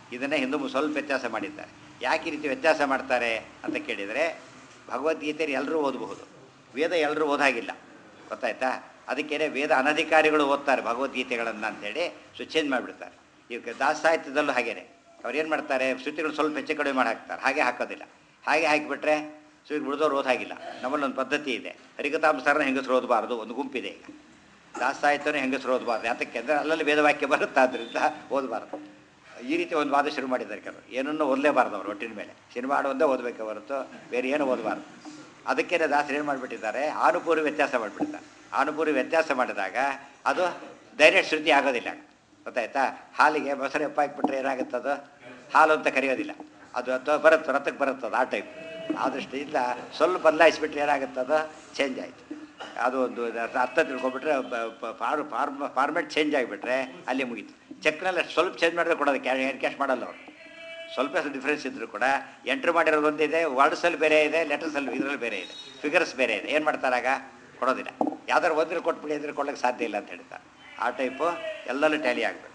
ಇದನ್ನೇ ಹಿಂದೂ ಮು- ಸ್ವಲ್ಪ ವ್ಯತ್ಯಾಸ ಮಾಡಿದ್ದಾರೆ ಯಾಕೆ ಈ ರೀತಿ ವ್ಯತ್ಯಾಸ ಮಾಡ್ತಾರೆ ಅಂತ ಕೇಳಿದರೆ ಭಗವದ್ಗೀತೆಯಲ್ಲಿ ಎಲ್ಲರೂ ಓದಬಹುದು ವೇದ ಎಲ್ಲರೂ ಓದಾಗಿಲ್ಲ ಗೊತ್ತಾಯ್ತಾ ಅದಕ್ಕೇನೆ ವೇದ ಅನಧಿಕಾರಿಗಳು ಓದ್ತಾರೆ ಭಗವದ್ಗೀತೆಗಳನ್ನು ಅಂತೇಳಿ ಸೊ ಚೇಂಜ್ ಮಾಡಿಬಿಡ್ತಾರೆ ಈಗ ದಾಸ ಸಾಹಿತ್ಯದಲ್ಲೂ ಹಾಗೇನೆ ಅವ್ರು ಏನು ಮಾಡ್ತಾರೆ ಶ್ರುತಿಗಳು ಸ್ವಲ್ಪ ಹೆಚ್ಚು ಕಡಿಮೆ ಮಾಡಿ ಹಾಕ್ತಾರೆ ಹಾಗೆ ಹಾಕೋದಿಲ್ಲ ಹಾಗೆ ಹಾಕಿಬಿಟ್ರೆ ಸೊ ಈಗ ಉಳಿದವ್ರು ಓದಾಗಿಲ್ಲ ನಮ್ಮಲ್ಲಿ ಒಂದು ಪದ್ಧತಿ ಇದೆ ಹರಿಕತಾಂಸಾರನ ಹೆಂಗಸರು ಓದಬಾರ್ದು ಒಂದು ಗುಂಪಿದೆ ಈಗ ದಾಸ ಸಾಹಿತ್ಯನೂ ಹೆಂಗಸರು ಓದಬಾರ್ದು ಯಾತಕ್ಕೆ ಅಂದರೆ ಅಲ್ಲಲ್ಲಿ ವೇದವಾಕ್ಯ ಬರುತ್ತೆ ಆದ್ದರಿಂದ ಓದಬಾರ್ದು ಈ ರೀತಿ ಒಂದು ವಾದ ಶುರು ಮಾಡಿದ್ದಾರೆ ಕೆಲವರು ಏನನ್ನು ಓದಲೇಬಾರ್ದು ಅವರು ಒಟ್ಟಿನ ಮೇಲೆ ಸಿನಿಮಾ ಒಂದೇ ಓದಬೇಕೆ ಹೊರತು ಬೇರೆ ಏನು ಓದಬಾರ್ದು ಅದಕ್ಕೇನೆ ದಾಸರು ಏನು ಮಾಡಿಬಿಟ್ಟಿದ್ದಾರೆ ಆನುಪೂರಿ ವ್ಯತ್ಯಾಸ ಮಾಡಿಬಿಡ್ತಾರೆ ಆನುಪೂರಿ ವ್ಯತ್ಯಾಸ ಮಾಡಿದಾಗ ಅದು ಡೈರೆಕ್ಟ್ ಶ್ರುತಿ ಆಗೋದಿಲ್ಲ ಗೊತ್ತಾಯ್ತಾ ಹಾಲಿಗೆ ಮೊಸರು ಎಪ್ಪ ಹಾಕ್ಬಿಟ್ರೆ ಏನಾಗುತ್ತೆ ಅದು ಹಾಲು ಅಂತ ಕರೆಯೋದಿಲ್ಲ ಅದು ಅಥವಾ ಬರುತ್ತೆ ರಥಕ್ಕೆ ಬರುತ್ತೆ ಅದು ಆ ಟೈಪ್ ಆ ದೃಷ್ಟಿಯಿಂದ ಸ್ವಲ್ಪ ಬದಲಾಯಿಸ್ಬಿಟ್ರೆ ಏನಾಗುತ್ತೆ ಅದು ಚೇಂಜ್ ಆಯಿತು ಅದು ಒಂದು ಅರ್ಥ ತಿಳ್ಕೊಬಿಟ್ರೆ ಫಾರ್ ಫಾರ್ಮ್ ಫಾರ್ಮೆಟ್ ಚೇಂಜ್ ಆಗಿಬಿಟ್ರೆ ಅಲ್ಲಿ ಮುಗೀತು ಚೆಕ್ನಲ್ಲಿ ಅಷ್ಟು ಸ್ವಲ್ಪ ಚೇಂಜ್ ಮಾಡಿದ್ರೆ ಕೊಡೋದು ಕ್ಯಾ ಕ್ಯಾಶ್ ಮಾಡಲ್ಲ ಅವರು ಸ್ವಲ್ಪ ಡಿಫ್ರೆನ್ಸ್ ಇದ್ದರೂ ಕೂಡ ಎಂಟ್ರ್ ಮಾಡಿರೋದು ಒಂದಿದೆ ವರ್ಡ್ಸಲ್ಲಿ ಬೇರೆ ಇದೆ ಲೆಟರ್ಸಲ್ಲಿ ಇದರಲ್ಲಿ ಬೇರೆ ಇದೆ ಫಿಗರ್ಸ್ ಬೇರೆ ಇದೆ ಏನು ಮಾಡ್ತಾರಾಗ ಕೊಡೋದಿಲ್ಲ ಯಾವ್ದಾರು ಒಂದ್ರೆ ಕೊಟ್ಬಿಡಿ ಅಂದ್ರೆ ಕೊಡೋಕ್ಕೆ ಸಾಧ್ಯ ಇಲ್ಲ ಅಂತ ಹೇಳ್ತಾರೆ ಆ ಟೈಪು ಎಲ್ಲಲ್ಲೂ ಟ್ಯಾಲಿ ಆಗಬೇಕು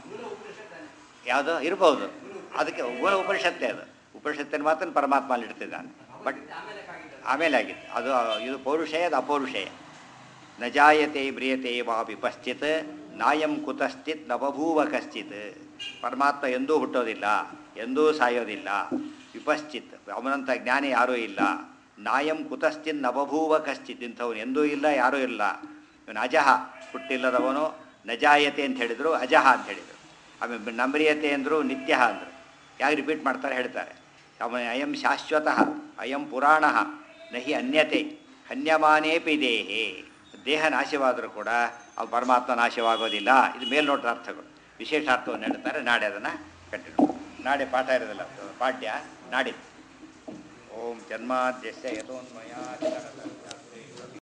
ಯಾವುದು ಇರ್ಬೋದು ಅದಕ್ಕೆ ಮೂಲ ಉಪನಿಷತ್ತೇ ಅದು ಉಪನಿಷತ್ತಿನ ಮಾತನ್ನು ಪರಮಾತ್ಮ ಅಲ್ಲಿ ಇಡ್ತಿದ್ದಾನೆ ಬಟ್ ಆಮೇಲೆ ಆಗಿತ್ತು ಅದು ಇದು ಪೌರುಷೇಯ ಅದು ಅಪೌರುಷೇಯ ನ ಜಾಯತೆ ಮ್ರಿಯತೆ ವಾ ವಿಪಶ್ಚಿತ್ ನಾಯಂ ಕುತಶ್ಚಿತ್ ನ ಬಭೂವ ಕಶ್ಚಿತ್ ಪರಮಾತ್ಮ ಎಂದೂ ಹುಟ್ಟೋದಿಲ್ಲ ಎಂದೂ ಸಾಯೋದಿಲ್ಲ ವಿಪಶ್ಚಿತ್ ಅವನಂಥ ಜ್ಞಾನಿ ಯಾರೂ ಇಲ್ಲ ನಾಯಂ ಕುತಶ್ಚಿತ್ ನ ಬಭೂವ ಕಶ್ಚಿತ್ ಇಂಥವನು ಎಂದೂ ಇಲ್ಲ ಯಾರೂ ಇಲ್ಲ ಇವನು ಅಜಹ ಹುಟ್ಟಿಲ್ಲದವನು ನಜಾಯತೆ ಅಂತ ಹೇಳಿದರು ಅಜಹ ಅಂತ ಹೇಳಿದರು ಆಮೇಲೆ ನಮ್ರಿಯತೆ ಅಂದರು ನಿತ್ಯ ಅಂದರು ಯಾಕೆ ರಿಪೀಟ್ ಮಾಡ್ತಾರೆ ಹೇಳ್ತಾರೆ ಅವನ ಅಯಂ ಶಾಶ್ವತಃ ಅಯಂ ಪುರಾಣ ನಹಿ ಅನ್ಯತೆ ಹನ್ಯಮಾನೇಪಿ ದೇಹೇ ದೇಹ ನಾಶವಾದರೂ ಕೂಡ ಅವು ಪರಮಾತ್ಮ ನಾಶವಾಗೋದಿಲ್ಲ ಇದು ಮೇಲ್ನೋಟದ ಅರ್ಥಗಳು ವಿಶೇಷ ಅರ್ಥವನ್ನು ಹೇಳ್ತಾರೆ ನಾಳೆ ಅದನ್ನು ಕಂಟಿನ್ಯೂ ನಾಳೆ ಪಾಠ ಇರೋದಿಲ್ಲ ಪಾಠ್ಯ ನಾಡಿದ್ದು ಓಂ ಜನ್ಮಾದ್ಯಸ್ಯ ಯಥೋನ್ಮಯ